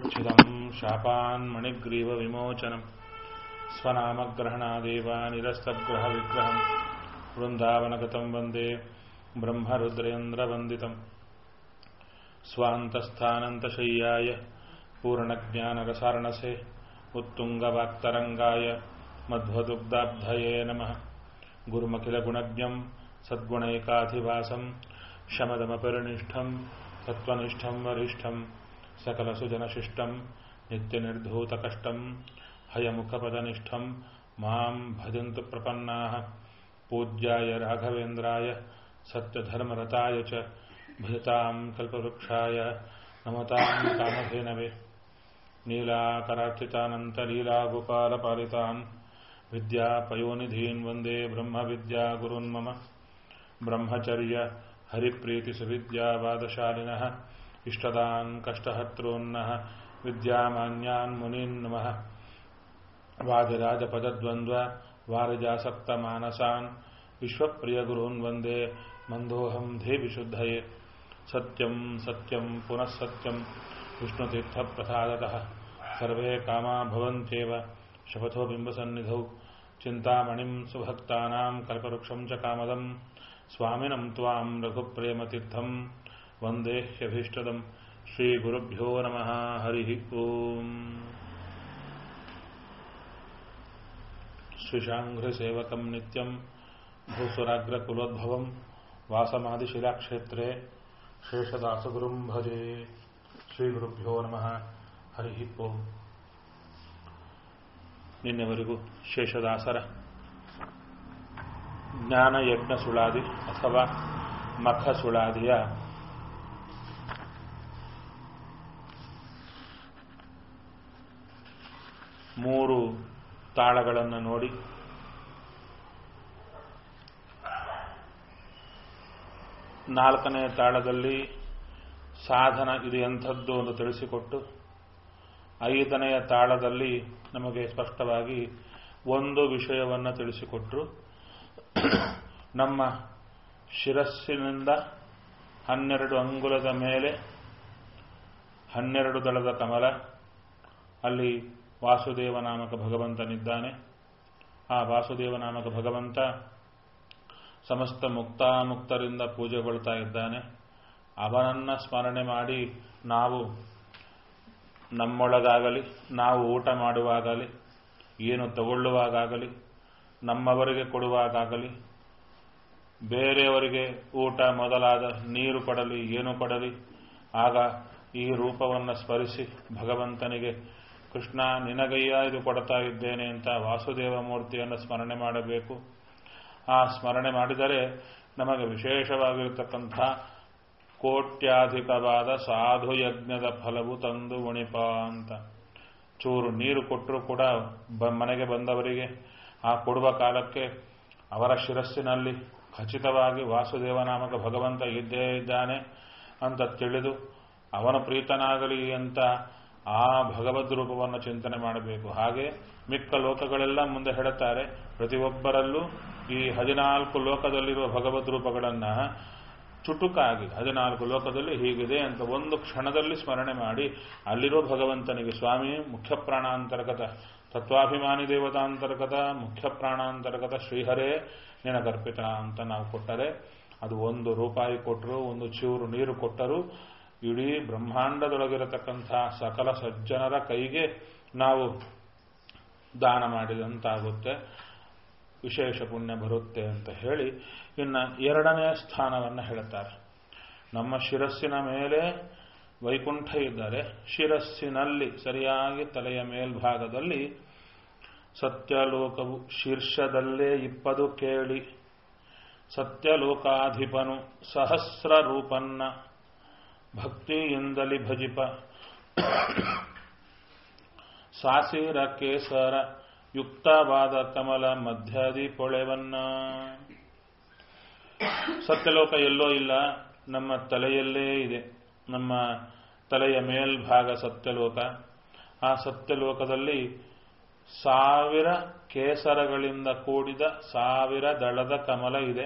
चिदम् शापान्मणिग्रीवविमोचनम् स्वनामग्रहणादेव निरस्तग्रहविग्रहम् वृन्दावनगतम् वन्दे ब्रह्मरुद्रेन्द्रवन्दितम् स्वान्तस्थानन्तशय्याय पूर्णज्ञानरसार्णसे उत्तुङ्गवाक्तरङ्गाय मध्वदुग्धाब्धये नमः गुरुमखिलगुणज्ञम् सद्गुणैकाधिवासम् शमदमपरिनिष्ठम् तत्त्वनिष्ठम् वरिष्ठम् सकलसुजनशिष्टम् नित्यनिर्धूतकष्टम् हयमुखपदनिष्ठम् माम् भजन्तु प्रपन्नाः पूज्याय राघवेन्द्राय सत्यधर्मरताय च भजताम् कल्पवृक्षाय नमताम् कामधेनवे नीलाकरार्चितानन्तलीलागोपालपालितान् विद्यापयोनिधीन् वन्दे ब्रह्मविद्यागुरुन् मम ब्रह्मचर्य हरिप्रीतिसुविद्यावादशालिनः इष्टदान् कष्टहर्तॄन्नः विद्यामान्यान् मुनीन् नमः वादिराजपदद्वन्द्व वारिजासक्तमानसान् विश्वप्रियगुरून् वन्दे मन्दोऽहम् देविशुद्धये सत्यम् सत्यम् पुनः सत्यम् विष्णुतीर्थप्रसादतः सर्वे कामा भवन्त्येव शपथो बिम्बसन्निधौ चिन्तामणिम् सुभक्तानाम् कल्पवृक्षम् च कामदम् स्वामिनम् त्वाम् रघुप्रेमतीर्थम् वन्दे ह्यभीष्टदम् श्रीगुरुभ्यो नमः हरिः ओम् श्रीशाङ्घ्रसेवकम् नित्यम् भूसुराग्रकुलोद्भवम् वासमादिशिलाक्षेत्रे शेषदासगुरुम् भजे ಶ್ರೀಗುರುಭ್ಯೋ ನಮಃ ಹರಿ ಓಂ ನಿನ್ನೆವರೆಗೂ ಶೇಷದಾಸರ ಜ್ಞಾನಯಜ್ಞ ಸುಳಾದಿ ಅಥವಾ ಮಖ ಸುಳಾದಿಯ ಮೂರು ತಾಳಗಳನ್ನು ನೋಡಿ ನಾಲ್ಕನೇ ತಾಳದಲ್ಲಿ ಸಾಧನ ಇದು ಎಂಥದ್ದು ಎಂದು ತಿಳಿಸಿಕೊಟ್ಟು ಐದನೆಯ ತಾಳದಲ್ಲಿ ನಮಗೆ ಸ್ಪಷ್ಟವಾಗಿ ಒಂದು ವಿಷಯವನ್ನು ತಿಳಿಸಿಕೊಟ್ರು ನಮ್ಮ ಶಿರಸ್ಸಿನಿಂದ ಹನ್ನೆರಡು ಅಂಗುಲದ ಮೇಲೆ ಹನ್ನೆರಡು ದಳದ ಕಮಲ ಅಲ್ಲಿ ವಾಸುದೇವ ನಾಮಕ ಭಗವಂತನಿದ್ದಾನೆ ಆ ವಾಸುದೇವ ನಾಮಕ ಭಗವಂತ ಸಮಸ್ತ ಮುಕ್ತಾಮುಕ್ತರಿಂದ ಪೂಜೆಗೊಳ್ತಾ ಇದ್ದಾನೆ ಅವನನ್ನ ಸ್ಮರಣೆ ಮಾಡಿ ನಾವು ನಮ್ಮೊಳಗಾಗಲಿ ನಾವು ಊಟ ಮಾಡುವಾಗಲಿ ಏನು ತಗೊಳ್ಳುವಾಗಲಿ ನಮ್ಮವರಿಗೆ ಕೊಡುವಾಗಲಿ ಬೇರೆಯವರಿಗೆ ಊಟ ಮೊದಲಾದ ನೀರು ಕೊಡಲಿ ಏನು ಕೊಡಲಿ ಆಗ ಈ ರೂಪವನ್ನು ಸ್ಮರಿಸಿ ಭಗವಂತನಿಗೆ ಕೃಷ್ಣ ನಿನಗಯ್ಯ ಇದು ಕೊಡ್ತಾ ಇದ್ದೇನೆ ಅಂತ ವಾಸುದೇವ ಮೂರ್ತಿಯನ್ನು ಸ್ಮರಣೆ ಮಾಡಬೇಕು ಆ ಸ್ಮರಣೆ ಮಾಡಿದರೆ ನಮಗೆ ವಿಶೇಷವಾಗಿರತಕ್ಕಂಥ ಕೋಟ್ಯಾಧಿಕವಾದ ಸಾಧು ಯಜ್ಞದ ಫಲವು ತಂದು ಉಣಿಪ ಅಂತ ಚೂರು ನೀರು ಕೊಟ್ಟರೂ ಕೂಡ ಮನೆಗೆ ಬಂದವರಿಗೆ ಆ ಕೊಡುವ ಕಾಲಕ್ಕೆ ಅವರ ಶಿರಸ್ಸಿನಲ್ಲಿ ಖಚಿತವಾಗಿ ವಾಸುದೇವ ನಾಮಕ ಭಗವಂತ ಇದ್ದೇ ಇದ್ದಾನೆ ಅಂತ ತಿಳಿದು ಅವನು ಪ್ರೀತನಾಗಲಿ ಅಂತ ಆ ಭಗವದ್ ರೂಪವನ್ನು ಚಿಂತನೆ ಮಾಡಬೇಕು ಹಾಗೆ ಮಿಕ್ಕ ಲೋಕಗಳೆಲ್ಲ ಮುಂದೆ ಹೇಳುತ್ತಾರೆ ಪ್ರತಿಯೊಬ್ಬರಲ್ಲೂ ಈ ಹದಿನಾಲ್ಕು ಲೋಕದಲ್ಲಿರುವ ಭಗವದ್ ರೂಪಗಳನ್ನು ಚುಟುಕಾಗಿ ಹದಿನಾಲ್ಕು ಲೋಕದಲ್ಲಿ ಹೀಗಿದೆ ಅಂತ ಒಂದು ಕ್ಷಣದಲ್ಲಿ ಸ್ಮರಣೆ ಮಾಡಿ ಅಲ್ಲಿರೋ ಭಗವಂತನಿಗೆ ಸ್ವಾಮಿ ಮುಖ್ಯ ಪ್ರಾಣಾಂತರ್ಗತ ತತ್ವಾಭಿಮಾನಿ ದೇವತಾಂತರ್ಗತ ಮುಖ್ಯ ಪ್ರಾಣಾಂತರ್ಗತ ಶ್ರೀಹರೇ ನಿನಗರ್ಪಿತ ಅಂತ ನಾವು ಕೊಟ್ಟರೆ ಅದು ಒಂದು ರೂಪಾಯಿ ಕೊಟ್ಟರು ಒಂದು ಚೂರು ನೀರು ಕೊಟ್ಟರು ಇಡೀ ಬ್ರಹ್ಮಾಂಡದೊಳಗಿರತಕ್ಕಂಥ ಸಕಲ ಸಜ್ಜನರ ಕೈಗೆ ನಾವು ದಾನ ಮಾಡಿದಂತಾಗುತ್ತೆ ವಿಶೇಷ ಪುಣ್ಯ ಬರುತ್ತೆ ಅಂತ ಹೇಳಿ ಇನ್ನು ಎರಡನೇ ಸ್ಥಾನವನ್ನು ಹೇಳುತ್ತಾರೆ ನಮ್ಮ ಶಿರಸ್ಸಿನ ಮೇಲೆ ವೈಕುಂಠ ಇದ್ದರೆ ಶಿರಸ್ಸಿನಲ್ಲಿ ಸರಿಯಾಗಿ ತಲೆಯ ಮೇಲ್ಭಾಗದಲ್ಲಿ ಸತ್ಯಲೋಕವು ಶೀರ್ಷದಲ್ಲೇ ಇಪ್ಪದು ಕೇಳಿ ಸತ್ಯಲೋಕಾಧಿಪನು ಸಹಸ್ರ ರೂಪನ್ನ ಭಕ್ತಿಯಿಂದಲಿ ಭಜಿಪ ಸಾಸಿರ ಕೇಸರ ಯುಕ್ತವಾದ ಕಮಲ ಮಧ್ಯದಿ ಪೊಳೆವನ್ನ ಸತ್ಯಲೋಕ ಎಲ್ಲೋ ಇಲ್ಲ ನಮ್ಮ ತಲೆಯಲ್ಲೇ ಇದೆ ನಮ್ಮ ತಲೆಯ ಮೇಲ್ಭಾಗ ಸತ್ಯಲೋಕ ಆ ಸತ್ಯಲೋಕದಲ್ಲಿ ಸಾವಿರ ಕೇಸರಗಳಿಂದ ಕೂಡಿದ ಸಾವಿರ ದಳದ ಕಮಲ ಇದೆ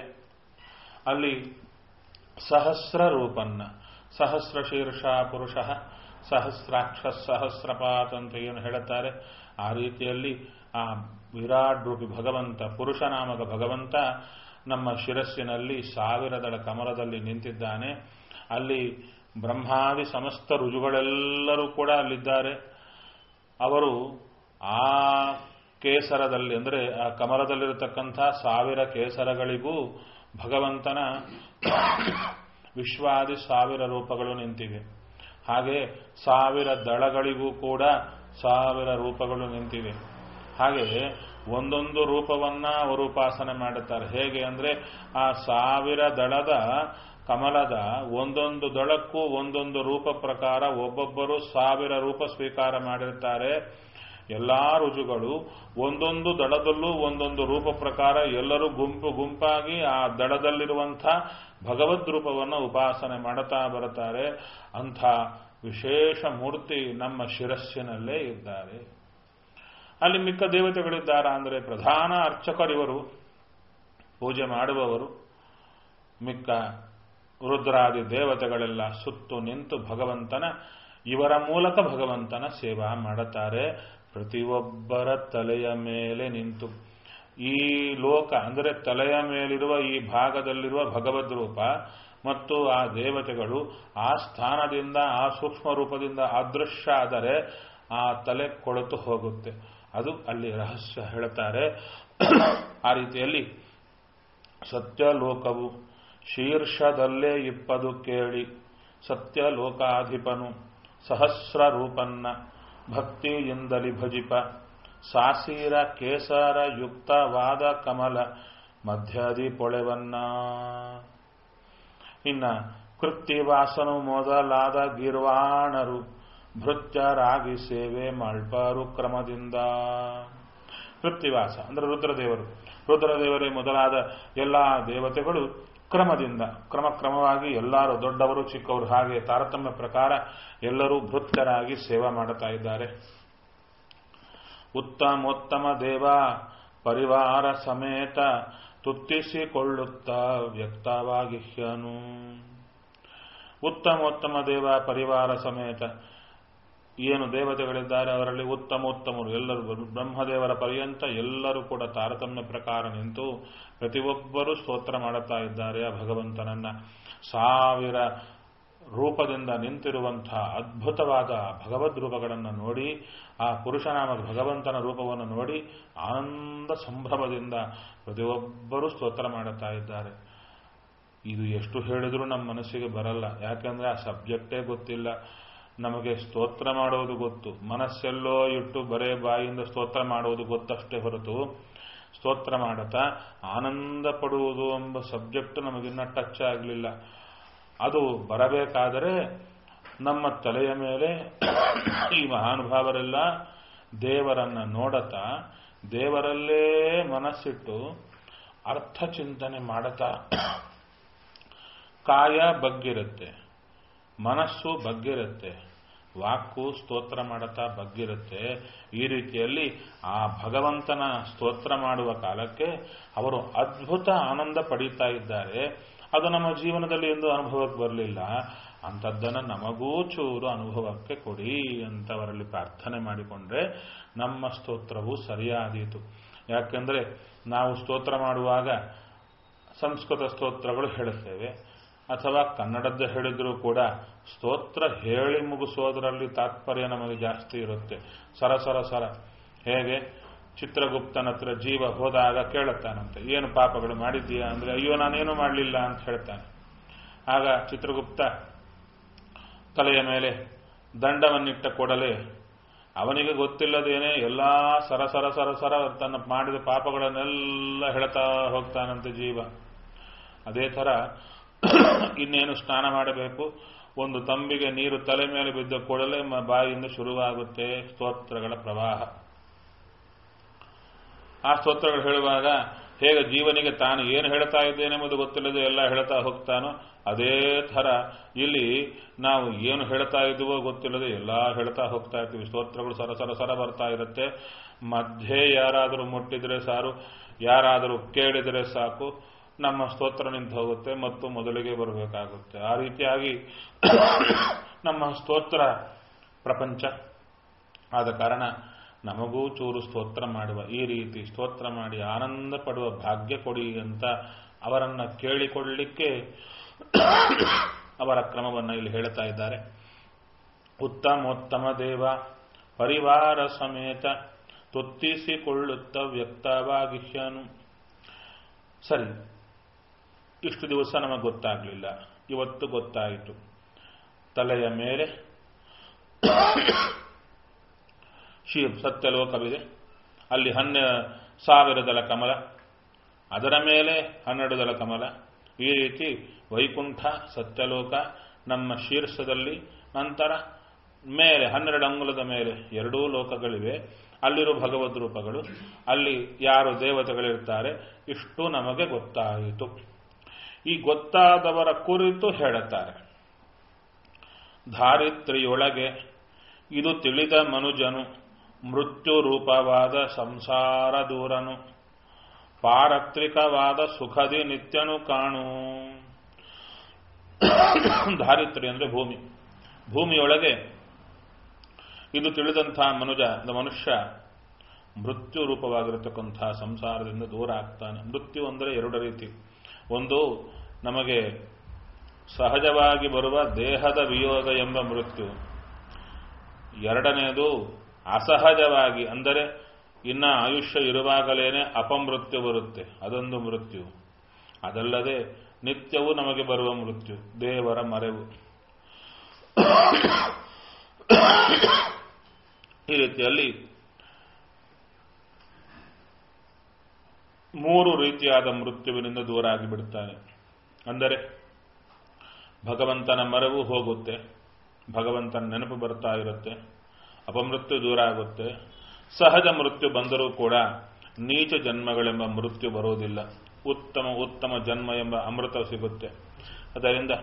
ಅಲ್ಲಿ ಸಹಸ್ರ ರೂಪನ್ನ ಸಹಸ್ರ ಶೀರ್ಷ ಪುರುಷ ಸಹಸ್ರಾಕ್ಷ ಸಹಸ್ರಪಾತ್ ಅಂತ ಏನು ಹೇಳುತ್ತಾರೆ ಆ ರೀತಿಯಲ್ಲಿ ಆ ವಿರಾಟ್ ರೂಪಿ ಭಗವಂತ ಪುರುಷನಾಮಕ ಭಗವಂತ ನಮ್ಮ ಶಿರಸ್ಸಿನಲ್ಲಿ ಸಾವಿರದಳ ಕಮಲದಲ್ಲಿ ನಿಂತಿದ್ದಾನೆ ಅಲ್ಲಿ ಬ್ರಹ್ಮಾದಿ ಸಮಸ್ತ ರುಜುಗಳೆಲ್ಲರೂ ಕೂಡ ಅಲ್ಲಿದ್ದಾರೆ ಅವರು ಆ ಕೇಸರದಲ್ಲಿ ಅಂದರೆ ಆ ಕಮಲದಲ್ಲಿರತಕ್ಕಂಥ ಸಾವಿರ ಕೇಸರಗಳಿಗೂ ಭಗವಂತನ ವಿಶ್ವಾದಿ ಸಾವಿರ ರೂಪಗಳು ನಿಂತಿವೆ ಹಾಗೆ ಸಾವಿರ ದಳಗಳಿಗೂ ಕೂಡ ಸಾವಿರ ರೂಪಗಳು ನಿಂತಿವೆ ಹಾಗೆ ಒಂದೊಂದು ರೂಪವನ್ನ ಅವರು ಉಪಾಸನೆ ಮಾಡುತ್ತಾರೆ ಹೇಗೆ ಅಂದ್ರೆ ಆ ಸಾವಿರ ದಳದ ಕಮಲದ ಒಂದೊಂದು ದಳಕ್ಕೂ ಒಂದೊಂದು ರೂಪ ಪ್ರಕಾರ ಒಬ್ಬೊಬ್ಬರು ಸಾವಿರ ರೂಪ ಸ್ವೀಕಾರ ಮಾಡಿರ್ತಾರೆ ಎಲ್ಲಾ ರುಜುಗಳು ಒಂದೊಂದು ದಳದಲ್ಲೂ ಒಂದೊಂದು ರೂಪ ಪ್ರಕಾರ ಎಲ್ಲರೂ ಗುಂಪು ಗುಂಪಾಗಿ ಆ ದಳದಲ್ಲಿರುವಂಥ ಭಗವದ್ ರೂಪವನ್ನು ಉಪಾಸನೆ ಮಾಡುತ್ತಾ ಬರುತ್ತಾರೆ ಅಂಥ ವಿಶೇಷ ಮೂರ್ತಿ ನಮ್ಮ ಶಿರಸ್ಸಿನಲ್ಲೇ ಇದ್ದಾರೆ ಅಲ್ಲಿ ಮಿಕ್ಕ ದೇವತೆಗಳಿದ್ದಾರಾ ಅಂದರೆ ಪ್ರಧಾನ ಅರ್ಚಕರಿವರು ಪೂಜೆ ಮಾಡುವವರು ಮಿಕ್ಕ ರುದ್ರಾದಿ ದೇವತೆಗಳೆಲ್ಲ ಸುತ್ತು ನಿಂತು ಭಗವಂತನ ಇವರ ಮೂಲಕ ಭಗವಂತನ ಸೇವಾ ಮಾಡುತ್ತಾರೆ ಪ್ರತಿಯೊಬ್ಬರ ತಲೆಯ ಮೇಲೆ ನಿಂತು ಈ ಲೋಕ ಅಂದರೆ ತಲೆಯ ಮೇಲಿರುವ ಈ ಭಾಗದಲ್ಲಿರುವ ಭಗವದ್ ರೂಪ ಮತ್ತು ಆ ದೇವತೆಗಳು ಆ ಸ್ಥಾನದಿಂದ ಆ ಸೂಕ್ಷ್ಮ ರೂಪದಿಂದ ಅದೃಶ್ಯ ಆದರೆ ಆ ತಲೆ ಕೊಳತು ಹೋಗುತ್ತೆ ಅದು ಅಲ್ಲಿ ರಹಸ್ಯ ಹೇಳುತ್ತಾರೆ ಆ ರೀತಿಯಲ್ಲಿ ಸತ್ಯಲೋಕವು ಶೀರ್ಷದಲ್ಲೇ ಇಪ್ಪದು ಕೇಳಿ ಸತ್ಯಲೋಕಾಧಿಪನು ಸಹಸ್ರ ರೂಪನ್ನ ಭಕ್ತಿಯಿಂದಲಿ ಭಜಿಪ ಸಾಸೀರ ಕೇಸರ ಯುಕ್ತವಾದ ಕಮಲ ಮಧ್ಯದಿ ಪೊಳೆವನ್ನ ಇನ್ನ ಕೃತ್ತಿವಾಸನು ಮೊದಲಾದ ಗಿರ್ವಾಣರು ಭೃತ್ಯರಾಗಿ ಸೇವೆ ಮಳ್ಪಾರು ಕ್ರಮದಿಂದ ಕೃತ್ತಿವಾಸ ಅಂದ್ರೆ ರುದ್ರದೇವರು ರುದ್ರದೇವರೇ ಮೊದಲಾದ ಎಲ್ಲ ದೇವತೆಗಳು ಕ್ರಮದಿಂದ ಕ್ರಮ ಕ್ರಮವಾಗಿ ಎಲ್ಲರೂ ದೊಡ್ಡವರು ಚಿಕ್ಕವರು ಹಾಗೆ ತಾರತಮ್ಯ ಪ್ರಕಾರ ಎಲ್ಲರೂ ಭೃತ್ಯರಾಗಿ ಸೇವೆ ಮಾಡುತ್ತಾ ಇದ್ದಾರೆ ಉತ್ತಮೋತ್ತಮ ದೇವ ಪರಿವಾರ ಸಮೇತ ತುತ್ತಿಸಿಕೊಳ್ಳುತ್ತಾ ವ್ಯಕ್ತವಾಗಿಹ್ಯನು ಉತ್ತಮೋತ್ತಮ ದೇವ ಪರಿವಾರ ಸಮೇತ ಏನು ದೇವತೆಗಳಿದ್ದಾರೆ ಅವರಲ್ಲಿ ಉತ್ತಮ ಉತ್ತಮರು ಎಲ್ಲರೂ ಬ್ರಹ್ಮದೇವರ ಪರ್ಯಂತ ಎಲ್ಲರೂ ಕೂಡ ತಾರತಮ್ಯ ಪ್ರಕಾರ ನಿಂತು ಪ್ರತಿಯೊಬ್ಬರೂ ಸ್ತೋತ್ರ ಮಾಡುತ್ತಾ ಇದ್ದಾರೆ ಆ ಭಗವಂತನನ್ನ ಸಾವಿರ ರೂಪದಿಂದ ನಿಂತಿರುವಂತಹ ಅದ್ಭುತವಾದ ಭಗವದ್ ರೂಪಗಳನ್ನು ನೋಡಿ ಆ ಪುರುಷನಾಮ ಭಗವಂತನ ರೂಪವನ್ನು ನೋಡಿ ಆನಂದ ಸಂಭ್ರಮದಿಂದ ಪ್ರತಿಯೊಬ್ಬರೂ ಸ್ತೋತ್ರ ಮಾಡುತ್ತಾ ಇದ್ದಾರೆ ಇದು ಎಷ್ಟು ಹೇಳಿದ್ರೂ ನಮ್ಮ ಮನಸ್ಸಿಗೆ ಬರಲ್ಲ ಯಾಕಂದ್ರೆ ಆ ಸಬ್ಜೆಕ್ಟೇ ಗೊತ್ತಿಲ್ಲ ನಮಗೆ ಸ್ತೋತ್ರ ಮಾಡೋದು ಗೊತ್ತು ಮನಸ್ಸೆಲ್ಲೋ ಇಟ್ಟು ಬರೇ ಬಾಯಿಂದ ಸ್ತೋತ್ರ ಮಾಡುವುದು ಗೊತ್ತಷ್ಟೇ ಹೊರತು ಸ್ತೋತ್ರ ಮಾಡುತ್ತಾ ಆನಂದ ಪಡುವುದು ಎಂಬ ಸಬ್ಜೆಕ್ಟ್ ನಮಗಿನ್ನ ಟಚ್ ಆಗಲಿಲ್ಲ ಅದು ಬರಬೇಕಾದರೆ ನಮ್ಮ ತಲೆಯ ಮೇಲೆ ಈ ಮಹಾನುಭಾವರೆಲ್ಲ ದೇವರನ್ನ ನೋಡತಾ ದೇವರಲ್ಲೇ ಮನಸ್ಸಿಟ್ಟು ಅರ್ಥ ಚಿಂತನೆ ಮಾಡತಾ ಕಾಯ ಬಗ್ಗಿರುತ್ತೆ ಮನಸ್ಸು ಬಗ್ಗಿರುತ್ತೆ ವಾಕು ಸ್ತೋತ್ರ ಮಾಡುತ್ತಾ ಬಗ್ಗಿರುತ್ತೆ ಈ ರೀತಿಯಲ್ಲಿ ಆ ಭಗವಂತನ ಸ್ತೋತ್ರ ಮಾಡುವ ಕಾಲಕ್ಕೆ ಅವರು ಅದ್ಭುತ ಆನಂದ ಪಡೀತಾ ಇದ್ದಾರೆ ಅದು ನಮ್ಮ ಜೀವನದಲ್ಲಿ ಎಂದು ಅನುಭವಕ್ಕೆ ಬರಲಿಲ್ಲ ಅಂಥದ್ದನ್ನು ನಮಗೂ ಚೂರು ಅನುಭವಕ್ಕೆ ಕೊಡಿ ಅಂತ ಅವರಲ್ಲಿ ಪ್ರಾರ್ಥನೆ ಮಾಡಿಕೊಂಡ್ರೆ ನಮ್ಮ ಸ್ತೋತ್ರವು ಸರಿಯಾದೀತು ಯಾಕೆಂದ್ರೆ ನಾವು ಸ್ತೋತ್ರ ಮಾಡುವಾಗ ಸಂಸ್ಕೃತ ಸ್ತೋತ್ರಗಳು ಹೇಳುತ್ತೇವೆ ಅಥವಾ ಕನ್ನಡದ್ದು ಹೇಳಿದ್ರೂ ಕೂಡ ಸ್ತೋತ್ರ ಹೇಳಿ ಮುಗಿಸೋದರಲ್ಲಿ ತಾತ್ಪರ್ಯ ನಮಗೆ ಜಾಸ್ತಿ ಇರುತ್ತೆ ಸರ ಸರ ಸರ ಹೇಗೆ ಚಿತ್ರಗುಪ್ತನ ಹತ್ರ ಜೀವ ಹೋದಾಗ ಕೇಳುತ್ತಾನಂತೆ ಏನು ಪಾಪಗಳು ಮಾಡಿದ್ದೀಯಾ ಅಂದ್ರೆ ಅಯ್ಯೋ ನಾನೇನು ಮಾಡಲಿಲ್ಲ ಅಂತ ಹೇಳ್ತಾನೆ ಆಗ ಚಿತ್ರಗುಪ್ತ ತಲೆಯ ಮೇಲೆ ದಂಡವನ್ನಿಟ್ಟ ಕೂಡಲೇ ಅವನಿಗೆ ಗೊತ್ತಿಲ್ಲದೇನೆ ಎಲ್ಲಾ ಸರ ಸರ ಸರ ಸರ ತನ್ನ ಮಾಡಿದ ಪಾಪಗಳನ್ನೆಲ್ಲ ಹೇಳ್ತಾ ಹೋಗ್ತಾನಂತೆ ಜೀವ ಅದೇ ತರ ಇನ್ನೇನು ಸ್ನಾನ ಮಾಡಬೇಕು ಒಂದು ತಂಬಿಗೆ ನೀರು ತಲೆ ಮೇಲೆ ಬಿದ್ದ ಕೂಡಲೇ ಬಾಯಿಯಿಂದ ಶುರುವಾಗುತ್ತೆ ಸ್ತೋತ್ರಗಳ ಪ್ರವಾಹ ಆ ಸ್ತೋತ್ರಗಳು ಹೇಳುವಾಗ ಹೇಗೆ ಜೀವನಿಗೆ ತಾನು ಏನು ಹೇಳ್ತಾ ಇದ್ದೇನೆಂಬುದು ಗೊತ್ತಿಲ್ಲದೆ ಎಲ್ಲ ಹೇಳ್ತಾ ಹೋಗ್ತಾನೋ ಅದೇ ಥರ ಇಲ್ಲಿ ನಾವು ಏನು ಹೇಳ್ತಾ ಇದ್ದೀವೋ ಗೊತ್ತಿಲ್ಲದೆ ಎಲ್ಲ ಹೇಳ್ತಾ ಹೋಗ್ತಾ ಇರ್ತೀವಿ ಸ್ತೋತ್ರಗಳು ಸರ ಸರ ಸರ ಬರ್ತಾ ಇರುತ್ತೆ ಮಧ್ಯೆ ಯಾರಾದರೂ ಮುಟ್ಟಿದ್ರೆ ಸಾರು ಯಾರಾದರೂ ಕೇಳಿದರೆ ಸಾಕು ನಮ್ಮ ಸ್ತೋತ್ರ ನಿಂತು ಹೋಗುತ್ತೆ ಮತ್ತು ಮೊದಲಿಗೆ ಬರಬೇಕಾಗುತ್ತೆ ಆ ರೀತಿಯಾಗಿ ನಮ್ಮ ಸ್ತೋತ್ರ ಪ್ರಪಂಚ ಆದ ಕಾರಣ ನಮಗೂ ಚೂರು ಸ್ತೋತ್ರ ಮಾಡುವ ಈ ರೀತಿ ಸ್ತೋತ್ರ ಮಾಡಿ ಆನಂದ ಪಡುವ ಭಾಗ್ಯ ಕೊಡಿ ಅಂತ ಅವರನ್ನ ಕೇಳಿಕೊಳ್ಳಲಿಕ್ಕೆ ಅವರ ಕ್ರಮವನ್ನು ಇಲ್ಲಿ ಹೇಳ್ತಾ ಇದ್ದಾರೆ ಉತ್ತಮೋತ್ತಮ ದೇವ ಪರಿವಾರ ಸಮೇತ ತೊತ್ತಿಸಿಕೊಳ್ಳುತ್ತ ವ್ಯಕ್ತವಾಗಿಹ್ಯನು ಸರಿ ಇಷ್ಟು ದಿವಸ ನಮಗೆ ಗೊತ್ತಾಗಲಿಲ್ಲ ಇವತ್ತು ಗೊತ್ತಾಯಿತು ತಲೆಯ ಮೇಲೆ ಶಿ ಸತ್ಯಲೋಕವಿದೆ ಅಲ್ಲಿ ಹನ್ನೆ ಸಾವಿರ ದಳ ಕಮಲ ಅದರ ಮೇಲೆ ಹನ್ನೆರಡು ದಳ ಕಮಲ ಈ ರೀತಿ ವೈಕುಂಠ ಸತ್ಯಲೋಕ ನಮ್ಮ ಶೀರ್ಷದಲ್ಲಿ ನಂತರ ಮೇಲೆ ಹನ್ನೆರಡು ಅಂಗುಲದ ಮೇಲೆ ಎರಡೂ ಲೋಕಗಳಿವೆ ಅಲ್ಲಿರುವ ಭಗವದ್ ರೂಪಗಳು ಅಲ್ಲಿ ಯಾರು ದೇವತೆಗಳಿರ್ತಾರೆ ಇಷ್ಟು ನಮಗೆ ಗೊತ್ತಾಯಿತು ಈ ಗೊತ್ತಾದವರ ಕುರಿತು ಹೇಳುತ್ತಾರೆ ಧಾರಿತ್ರಿಯೊಳಗೆ ಇದು ತಿಳಿದ ಮನುಜನು ಮೃತ್ಯು ರೂಪವಾದ ಸಂಸಾರ ದೂರನು ಪಾರತ್ರಿಕವಾದ ಸುಖದಿ ನಿತ್ಯನು ಕಾಣು ಧಾರಿತ್ರಿ ಅಂದ್ರೆ ಭೂಮಿ ಭೂಮಿಯೊಳಗೆ ಇದು ತಿಳಿದಂತಹ ಮನುಜ ಮನುಷ್ಯ ಮೃತ್ಯು ರೂಪವಾಗಿರತಕ್ಕಂತಹ ಸಂಸಾರದಿಂದ ದೂರ ಆಗ್ತಾನೆ ಮೃತ್ಯು ಅಂದರೆ ಎರಡು ರೀತಿ ಒಂದು ನಮಗೆ ಸಹಜವಾಗಿ ಬರುವ ದೇಹದ ವಿಯೋಗ ಎಂಬ ಮೃತ್ಯು ಎರಡನೆಯದು ಅಸಹಜವಾಗಿ ಅಂದರೆ ಇನ್ನ ಆಯುಷ್ಯ ಇರುವಾಗಲೇನೆ ಅಪಮೃತ್ಯು ಬರುತ್ತೆ ಅದೊಂದು ಮೃತ್ಯು ಅದಲ್ಲದೆ ನಿತ್ಯವೂ ನಮಗೆ ಬರುವ ಮೃತ್ಯು ದೇವರ ಮರೆವು ಈ ರೀತಿಯಲ್ಲಿ ಮೂರು ರೀತಿಯಾದ ಮೃತ್ಯುವಿನಿಂದ ದೂರ ಆಗಿಬಿಡುತ್ತಾನೆ ಅಂದರೆ ಭಗವಂತನ ಮರವು ಹೋಗುತ್ತೆ ಭಗವಂತನ ನೆನಪು ಬರ್ತಾ ಇರುತ್ತೆ ಅಪಮೃತ್ಯು ದೂರ ಆಗುತ್ತೆ ಸಹಜ ಮೃತ್ಯು ಬಂದರೂ ಕೂಡ ನೀಚ ಜನ್ಮಗಳೆಂಬ ಮೃತ್ಯು ಬರುವುದಿಲ್ಲ ಉತ್ತಮ ಉತ್ತಮ ಜನ್ಮ ಎಂಬ ಅಮೃತ ಸಿಗುತ್ತೆ ಅದರಿಂದ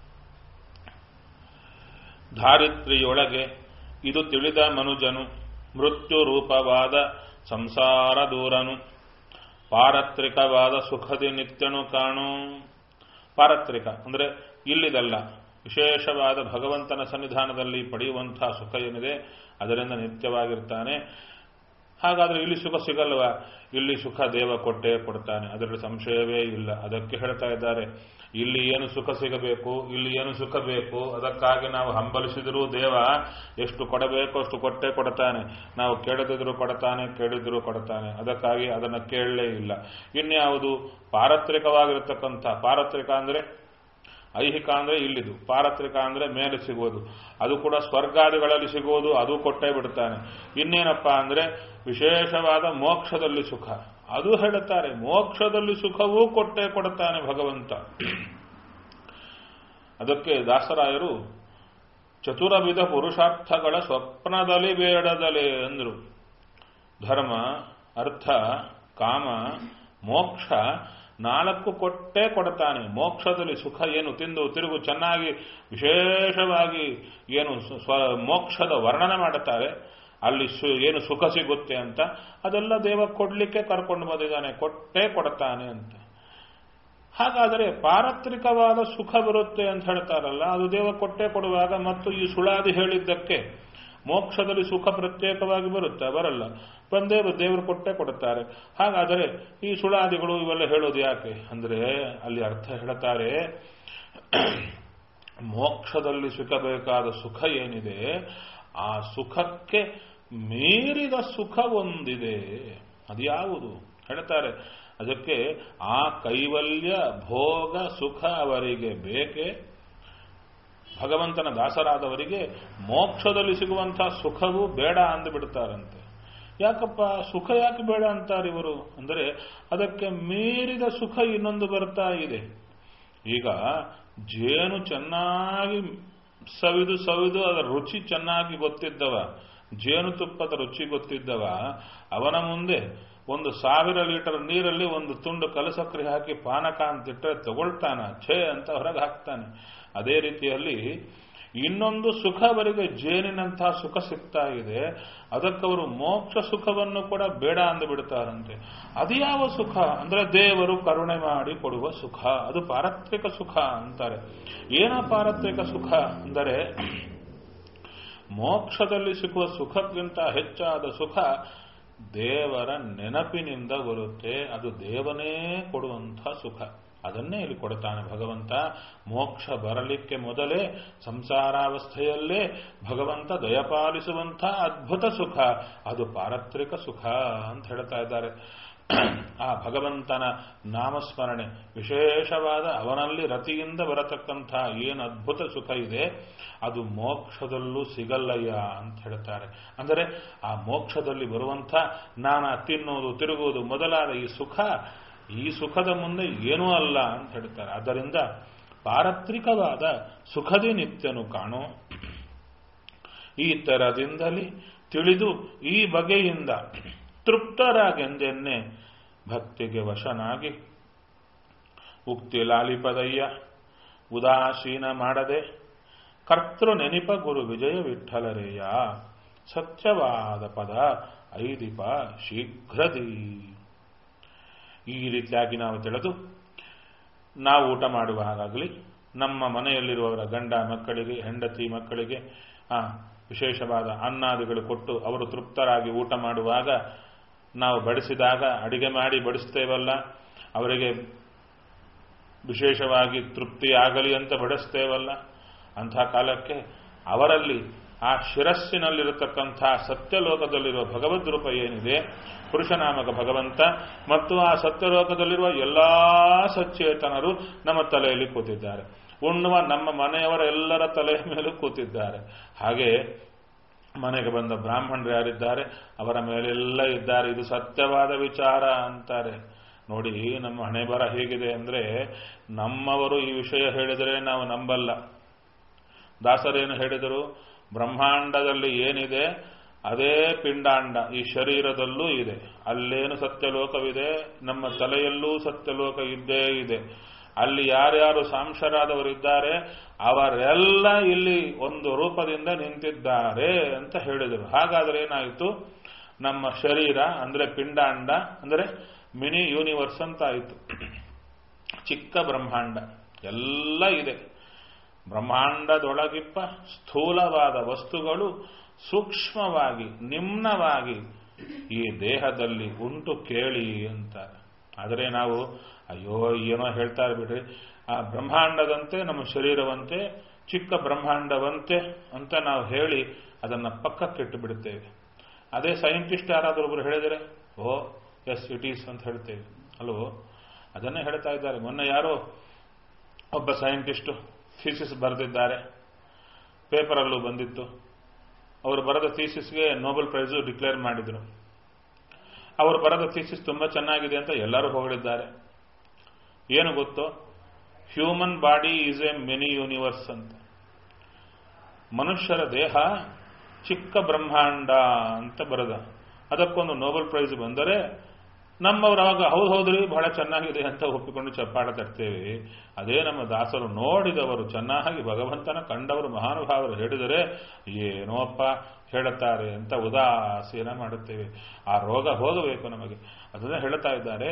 ಧಾರಿತ್ರಿಯೊಳಗೆ ಇದು ತಿಳಿದ ಮನುಜನು ಮೃತ್ಯು ರೂಪವಾದ ಸಂಸಾರ ದೂರನು ಪಾರತ್ರಿಕವಾದ ಸುಖದಿ ನಿತ್ಯನು ಕಾಣು ಪಾರತ್ರಿಕ ಅಂದರೆ ಇಲ್ಲಿದಲ್ಲ ವಿಶೇಷವಾದ ಭಗವಂತನ ಸನ್ನಿಧಾನದಲ್ಲಿ ಪಡೆಯುವಂತಹ ಸುಖ ಏನಿದೆ ಅದರಿಂದ ನಿತ್ಯವಾಗಿರ್ತಾನೆ ಹಾಗಾದ್ರೆ ಇಲ್ಲಿ ಸುಖ ಸಿಗಲ್ವ ಇಲ್ಲಿ ಸುಖ ದೇವ ಕೊಟ್ಟೇ ಕೊಡ್ತಾನೆ ಅದರಲ್ಲಿ ಸಂಶಯವೇ ಇಲ್ಲ ಅದಕ್ಕೆ ಹೇಳ್ತಾ ಇದ್ದಾರೆ ಇಲ್ಲಿ ಏನು ಸುಖ ಸಿಗಬೇಕು ಇಲ್ಲಿ ಏನು ಸುಖ ಬೇಕು ಅದಕ್ಕಾಗಿ ನಾವು ಹಂಬಲಿಸಿದರೂ ದೇವ ಎಷ್ಟು ಕೊಡಬೇಕು ಅಷ್ಟು ಕೊಟ್ಟೇ ಕೊಡ್ತಾನೆ ನಾವು ಕೇಳದಿದ್ರು ಕೊಡ್ತಾನೆ ಕೇಳಿದ್ರು ಕೊಡ್ತಾನೆ ಅದಕ್ಕಾಗಿ ಅದನ್ನು ಕೇಳಲೇ ಇಲ್ಲ ಇನ್ಯಾವುದು ಪಾರತ್ರಿಕವಾಗಿರತಕ್ಕಂಥ ಪಾರತ್ರಿಕ ಅಂದರೆ ಐಹಿಕ ಅಂದ್ರೆ ಇಲ್ಲಿದು ಪಾರತ್ರಿಕ ಅಂದ್ರೆ ಮೇಲೆ ಸಿಗುವುದು ಅದು ಕೂಡ ಸ್ವರ್ಗಾದಿಗಳಲ್ಲಿ ಸಿಗುವುದು ಅದು ಕೊಟ್ಟೇ ಬಿಡ್ತಾನೆ ಇನ್ನೇನಪ್ಪ ಅಂದ್ರೆ ವಿಶೇಷವಾದ ಮೋಕ್ಷದಲ್ಲಿ ಸುಖ ಅದು ಹೇಳುತ್ತಾರೆ ಮೋಕ್ಷದಲ್ಲಿ ಸುಖವೂ ಕೊಟ್ಟೇ ಕೊಡುತ್ತಾನೆ ಭಗವಂತ ಅದಕ್ಕೆ ದಾಸರಾಯರು ಚತುರವಿಧ ಪುರುಷಾರ್ಥಗಳ ಸ್ವಪ್ನದಲ್ಲಿ ಬೇಡದಲೆ ಅಂದ್ರು ಧರ್ಮ ಅರ್ಥ ಕಾಮ ಮೋಕ್ಷ ನಾಲ್ಕು ಕೊಟ್ಟೇ ಕೊಡ್ತಾನೆ ಮೋಕ್ಷದಲ್ಲಿ ಸುಖ ಏನು ತಿಂದು ತಿರುಗು ಚೆನ್ನಾಗಿ ವಿಶೇಷವಾಗಿ ಏನು ಸ್ವ ಮೋಕ್ಷದ ವರ್ಣನೆ ಮಾಡುತ್ತಾರೆ ಅಲ್ಲಿ ಸು ಏನು ಸುಖ ಸಿಗುತ್ತೆ ಅಂತ ಅದೆಲ್ಲ ದೇವ ಕೊಡ್ಲಿಕ್ಕೆ ಕರ್ಕೊಂಡು ಬಂದಿದ್ದಾನೆ ಕೊಟ್ಟೇ ಕೊಡ್ತಾನೆ ಅಂತ ಹಾಗಾದರೆ ಪಾರತ್ರಿಕವಾದ ಸುಖ ಬರುತ್ತೆ ಅಂತ ಹೇಳ್ತಾರಲ್ಲ ಅದು ದೇವ ಕೊಟ್ಟೆ ಕೊಡುವಾಗ ಮತ್ತು ಈ ಸುಳಾದಿ ಹೇಳಿದ್ದಕ್ಕೆ ಮೋಕ್ಷದಲ್ಲಿ ಸುಖ ಪ್ರತ್ಯೇಕವಾಗಿ ಬರುತ್ತೆ ಬರಲ್ಲ ಬಂದೇ ದೇವರು ಕೊಟ್ಟೆ ಕೊಡುತ್ತಾರೆ ಹಾಗಾದರೆ ಈ ಸುಳಾದಿಗಳು ಇವೆಲ್ಲ ಹೇಳೋದು ಯಾಕೆ ಅಂದ್ರೆ ಅಲ್ಲಿ ಅರ್ಥ ಹೇಳ್ತಾರೆ ಮೋಕ್ಷದಲ್ಲಿ ಸಿಕ್ಕಬೇಕಾದ ಸುಖ ಏನಿದೆ ಆ ಸುಖಕ್ಕೆ ಮೀರಿದ ಸುಖ ಒಂದಿದೆ ಅದು ಯಾವುದು ಹೇಳ್ತಾರೆ ಅದಕ್ಕೆ ಆ ಕೈವಲ್ಯ ಭೋಗ ಸುಖ ಅವರಿಗೆ ಬೇಕೆ ಭಗವಂತನ ದಾಸರಾದವರಿಗೆ ಮೋಕ್ಷದಲ್ಲಿ ಸಿಗುವಂತಹ ಸುಖವೂ ಬೇಡ ಅಂದುಬಿಡ್ತಾರಂತೆ ಯಾಕಪ್ಪ ಸುಖ ಯಾಕೆ ಬೇಡ ಅಂತಾರೆ ಇವರು ಅಂದರೆ ಅದಕ್ಕೆ ಮೀರಿದ ಸುಖ ಇನ್ನೊಂದು ಬರ್ತಾ ಇದೆ ಈಗ ಜೇನು ಚೆನ್ನಾಗಿ ಸವಿದು ಸವಿದು ಅದರ ರುಚಿ ಚೆನ್ನಾಗಿ ಗೊತ್ತಿದ್ದವ ಜೇನುತುಪ್ಪದ ರುಚಿ ಗೊತ್ತಿದ್ದವ ಅವನ ಮುಂದೆ ಒಂದು ಸಾವಿರ ಲೀಟರ್ ನೀರಲ್ಲಿ ಒಂದು ತುಂಡು ಕಲಸಕ್ರಿ ಹಾಕಿ ಪಾನಕ ಅಂತಿಟ್ಟರೆ ತಗೊಳ್ತಾನ ಛೇ ಅಂತ ಹೊರಗೆ ಹಾಕ್ತಾನೆ ಅದೇ ರೀತಿಯಲ್ಲಿ ಇನ್ನೊಂದು ಸುಖ ಅವರಿಗೆ ಜೇನಿನಂತಹ ಸುಖ ಸಿಗ್ತಾ ಇದೆ ಅದಕ್ಕವರು ಮೋಕ್ಷ ಸುಖವನ್ನು ಕೂಡ ಬೇಡ ಅಂದು ಬಿಡ್ತಾರಂತೆ ಅದು ಯಾವ ಸುಖ ಅಂದ್ರೆ ದೇವರು ಕರುಣೆ ಮಾಡಿ ಕೊಡುವ ಸುಖ ಅದು ಪಾರತ್ರಿಕ ಸುಖ ಅಂತಾರೆ ಏನ ಪಾರತ್ರಿಕ ಸುಖ ಅಂದರೆ ಮೋಕ್ಷದಲ್ಲಿ ಸಿಗುವ ಸುಖಕ್ಕಿಂತ ಹೆಚ್ಚಾದ ಸುಖ ದೇವರ ನೆನಪಿನಿಂದ ಬರುತ್ತೆ ಅದು ದೇವನೇ ಕೊಡುವಂಥ ಸುಖ ಅದನ್ನೇ ಇಲ್ಲಿ ಕೊಡ್ತಾನೆ ಭಗವಂತ ಮೋಕ್ಷ ಬರಲಿಕ್ಕೆ ಮೊದಲೇ ಸಂಸಾರಾವಸ್ಥೆಯಲ್ಲೇ ಭಗವಂತ ದಯಪಾಲಿಸುವಂಥ ಅದ್ಭುತ ಸುಖ ಅದು ಪಾರತ್ರಿಕ ಸುಖ ಅಂತ ಹೇಳ್ತಾ ಇದ್ದಾರೆ ಆ ಭಗವಂತನ ನಾಮಸ್ಮರಣೆ ವಿಶೇಷವಾದ ಅವನಲ್ಲಿ ರತಿಯಿಂದ ಬರತಕ್ಕಂಥ ಏನು ಅದ್ಭುತ ಸುಖ ಇದೆ ಅದು ಮೋಕ್ಷದಲ್ಲೂ ಸಿಗಲ್ಲಯ್ಯ ಅಂತ ಹೇಳ್ತಾರೆ ಅಂದರೆ ಆ ಮೋಕ್ಷದಲ್ಲಿ ಬರುವಂಥ ನಾನಾ ತಿನ್ನುವುದು ತಿರುಗುವುದು ಮೊದಲಾದ ಈ ಸುಖ ಈ ಸುಖದ ಮುಂದೆ ಏನೂ ಅಲ್ಲ ಅಂತ ಹೇಳ್ತಾರೆ ಆದ್ದರಿಂದ ಪಾರತ್ರಿಕವಾದ ಸುಖದಿ ನಿತ್ಯನು ಕಾಣೋ ಈ ತರದಿಂದಲೇ ತಿಳಿದು ಈ ಬಗೆಯಿಂದ ತೃಪ್ತರಾಗೆಂದೆನ್ನೆ ಭಕ್ತಿಗೆ ವಶನಾಗಿ ಉಕ್ತಿ ಲಾಲಿಪದಯ್ಯ ಉದಾಸೀನ ಮಾಡದೆ ಕರ್ತೃ ನೆನಿಪ ಗುರು ವಿಜಯ ವಿಠಲರೇಯ ಸತ್ಯವಾದ ಪದ ಐದಿಪ ಶೀಘ್ರದಿ ಈ ರೀತಿಯಾಗಿ ನಾವು ತಿಳಿದು ನಾವು ಊಟ ಮಾಡುವಾಗಲಿ ನಮ್ಮ ಮನೆಯಲ್ಲಿರುವವರ ಗಂಡ ಮಕ್ಕಳಿಗೆ ಹೆಂಡತಿ ಮಕ್ಕಳಿಗೆ ಆ ವಿಶೇಷವಾದ ಅನ್ನಾದಿಗಳು ಕೊಟ್ಟು ಅವರು ತೃಪ್ತರಾಗಿ ಊಟ ಮಾಡುವಾಗ ನಾವು ಬಡಿಸಿದಾಗ ಅಡಿಗೆ ಮಾಡಿ ಬಡಿಸ್ತೇವಲ್ಲ ಅವರಿಗೆ ವಿಶೇಷವಾಗಿ ತೃಪ್ತಿಯಾಗಲಿ ಅಂತ ಬಡಿಸ್ತೇವಲ್ಲ ಅಂಥ ಕಾಲಕ್ಕೆ ಅವರಲ್ಲಿ ಆ ಶಿರಸ್ಸಿನಲ್ಲಿರತಕ್ಕಂಥ ಸತ್ಯಲೋಕದಲ್ಲಿರುವ ಭಗವದ್ ರೂಪ ಏನಿದೆ ಪುರುಷನಾಮಕ ಭಗವಂತ ಮತ್ತು ಆ ಸತ್ಯಲೋಕದಲ್ಲಿರುವ ಎಲ್ಲಾ ಸಚೇತನರು ನಮ್ಮ ತಲೆಯಲ್ಲಿ ಕೂತಿದ್ದಾರೆ ಉಣ್ಣುವ ನಮ್ಮ ಮನೆಯವರ ಎಲ್ಲರ ತಲೆಯ ಮೇಲೂ ಕೂತಿದ್ದಾರೆ ಹಾಗೆ ಮನೆಗೆ ಬಂದ ಬ್ರಾಹ್ಮಣರು ಯಾರಿದ್ದಾರೆ ಅವರ ಮೇಲೆಲ್ಲ ಇದ್ದಾರೆ ಇದು ಸತ್ಯವಾದ ವಿಚಾರ ಅಂತಾರೆ ನೋಡಿ ನಮ್ಮ ಹಣೆ ಬರ ಹೇಗಿದೆ ಅಂದ್ರೆ ನಮ್ಮವರು ಈ ವಿಷಯ ಹೇಳಿದರೆ ನಾವು ನಂಬಲ್ಲ ದಾಸರೇನು ಹೇಳಿದರು ಬ್ರಹ್ಮಾಂಡದಲ್ಲಿ ಏನಿದೆ ಅದೇ ಪಿಂಡಾಂಡ ಈ ಶರೀರದಲ್ಲೂ ಇದೆ ಅಲ್ಲೇನು ಸತ್ಯಲೋಕವಿದೆ ನಮ್ಮ ತಲೆಯಲ್ಲೂ ಸತ್ಯಲೋಕ ಇದ್ದೇ ಇದೆ ಅಲ್ಲಿ ಯಾರ್ಯಾರು ಸಾಂಶರಾದವರಿದ್ದಾರೆ ಅವರೆಲ್ಲ ಇಲ್ಲಿ ಒಂದು ರೂಪದಿಂದ ನಿಂತಿದ್ದಾರೆ ಅಂತ ಹೇಳಿದರು ಹಾಗಾದ್ರೆ ಏನಾಯಿತು ನಮ್ಮ ಶರೀರ ಅಂದ್ರೆ ಪಿಂಡಾಂಡ ಅಂದ್ರೆ ಮಿನಿ ಯೂನಿವರ್ಸ್ ಅಂತ ಆಯಿತು ಚಿಕ್ಕ ಬ್ರಹ್ಮಾಂಡ ಎಲ್ಲ ಇದೆ ಬ್ರಹ್ಮಾಂಡದೊಳಗಿಪ್ಪ ಸ್ಥೂಲವಾದ ವಸ್ತುಗಳು ಸೂಕ್ಷ್ಮವಾಗಿ ನಿಮ್ನವಾಗಿ ಈ ದೇಹದಲ್ಲಿ ಉಂಟು ಕೇಳಿ ಅಂತಾರೆ ಆದರೆ ನಾವು ಅಯ್ಯೋ ಏನೋ ಹೇಳ್ತಾರೆ ಬಿಡ್ರಿ ಆ ಬ್ರಹ್ಮಾಂಡದಂತೆ ನಮ್ಮ ಶರೀರವಂತೆ ಚಿಕ್ಕ ಬ್ರಹ್ಮಾಂಡವಂತೆ ಅಂತ ನಾವು ಹೇಳಿ ಅದನ್ನ ಪಕ್ಕಕ್ಕಿಟ್ಟು ಬಿಡುತ್ತೇವೆ ಅದೇ ಸೈಂಟಿಸ್ಟ್ ಯಾರಾದರೂ ಒಬ್ರು ಹೇಳಿದರೆ ಓ ಎಸ್ ಇಟ್ ಈಸ್ ಅಂತ ಹೇಳ್ತೇವೆ ಅಲ್ವೋ ಅದನ್ನೇ ಹೇಳ್ತಾ ಇದ್ದಾರೆ ಮೊನ್ನೆ ಯಾರೋ ಒಬ್ಬ ಸೈಂಟಿಸ್ಟು ಥೀಸಿಸ್ ಬರೆದಿದ್ದಾರೆ ಪೇಪರಲ್ಲೂ ಬಂದಿತ್ತು ಅವರು ಬರೆದ ಥೀಸಿಸ್ಗೆ ನೋಬೆಲ್ ಪ್ರೈಸು ಡಿಕ್ಲೇರ್ ಮಾಡಿದರು ಅವರು ಬರೆದ ಥೀಸಿಸ್ ತುಂಬ ಚೆನ್ನಾಗಿದೆ ಅಂತ ಎಲ್ಲರೂ ಹೊಗಳಿದ್ದಾರೆ ಏನು ಗೊತ್ತೋ human body is a mini universe ಅಂತ ಮನುಷ್ಯರ ದೇಹ ಚಿಕ್ಕ ಬ್ರಹ್ಮಾಂಡ ಅಂತ ಬರೆದ ಅದಕ್ಕೊಂದು ನೋಬೆಲ್ ಪ್ರೈಸ್ ಬಂದರೆ ನಮ್ಮವರು ಅವಾಗ ಹೌದು ಹೌದ್ರಿ ಬಹಳ ಚೆನ್ನಾಗಿದೆ ಅಂತ ಒಪ್ಪಿಕೊಂಡು ಚಪ್ಪಾಡ ತರ್ತೇವೆ ಅದೇ ನಮ್ಮ ದಾಸರು ನೋಡಿದವರು ಚೆನ್ನಾಗಿ ಭಗವಂತನ ಕಂಡವರು ಮಹಾನುಭಾವರು ಹೇಳಿದರೆ ಏನೋಪ್ಪ ಹೇಳುತ್ತಾರೆ ಅಂತ ಉದಾಸೀನ ಮಾಡುತ್ತೇವೆ ಆ ರೋಗ ಹೋಗಬೇಕು ನಮಗೆ ಅದನ್ನ ಹೇಳ್ತಾ ಇದ್ದಾರೆ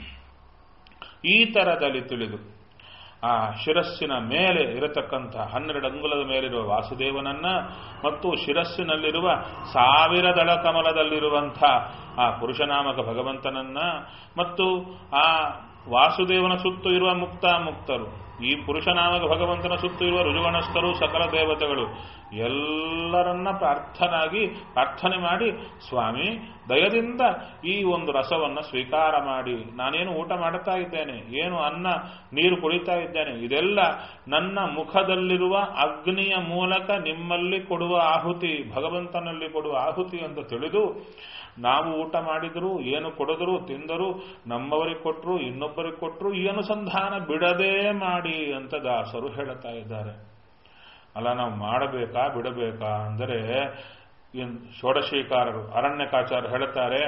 ಈ ತರದಲ್ಲಿ ತಿಳಿದು ಆ ಶಿರಸ್ಸಿನ ಮೇಲೆ ಇರತಕ್ಕಂಥ ಹನ್ನೆರಡು ಅಂಗುಲದ ಮೇಲಿರುವ ವಾಸುದೇವನನ್ನ ಮತ್ತು ಶಿರಸ್ಸಿನಲ್ಲಿರುವ ಸಾವಿರದಳ ಕಮಲದಲ್ಲಿರುವಂಥ ಆ ಪುರುಷನಾಮಕ ಭಗವಂತನನ್ನ ಮತ್ತು ಆ ವಾಸುದೇವನ ಸುತ್ತು ಇರುವ ಮುಕ್ತ ಮುಕ್ತರು ಈ ಪುರುಷನಾಮಕ ಭಗವಂತನ ಸುತ್ತು ಇರುವ ರುಜುಗಣಸ್ಥರು ಸಕಲ ದೇವತೆಗಳು ಎಲ್ಲರನ್ನ ಪ್ರಾರ್ಥನಾಗಿ ಪ್ರಾರ್ಥನೆ ಮಾಡಿ ಸ್ವಾಮಿ ದಯದಿಂದ ಈ ಒಂದು ರಸವನ್ನು ಸ್ವೀಕಾರ ಮಾಡಿ ನಾನೇನು ಊಟ ಮಾಡುತ್ತಾ ಇದ್ದೇನೆ ಏನು ಅನ್ನ ನೀರು ಕುಡಿತಾ ಇದ್ದೇನೆ ಇದೆಲ್ಲ ನನ್ನ ಮುಖದಲ್ಲಿರುವ ಅಗ್ನಿಯ ಮೂಲಕ ನಿಮ್ಮಲ್ಲಿ ಕೊಡುವ ಆಹುತಿ ಭಗವಂತನಲ್ಲಿ ಕೊಡುವ ಆಹುತಿ ಅಂತ ತಿಳಿದು ನಾವು ಊಟ ಮಾಡಿದ್ರು ಏನು ಕೊಡಿದ್ರು ತಿಂದರು ನಮ್ಮವರಿಗೆ ಕೊಟ್ಟರು ಇನ್ನೊಬ್ಬರಿಗೆ ಕೊಟ್ಟರು ಈ ಅನುಸಂಧಾನ ಬಿಡದೇ ಮಾಡಿ ಅಂತ ದಾಸರು ಹೇಳುತ್ತಾ ಇದ್ದಾರೆ ಅಲ್ಲ ನಾವು ಮಾಡಬೇಕಾ ಬಿಡಬೇಕಾ ಅಂದರೆ ಷೋಡಶೀಕಾರರು ಅರಣ್ಯಕಾಚಾರ ಹೇಳುತ್ತಾರೆ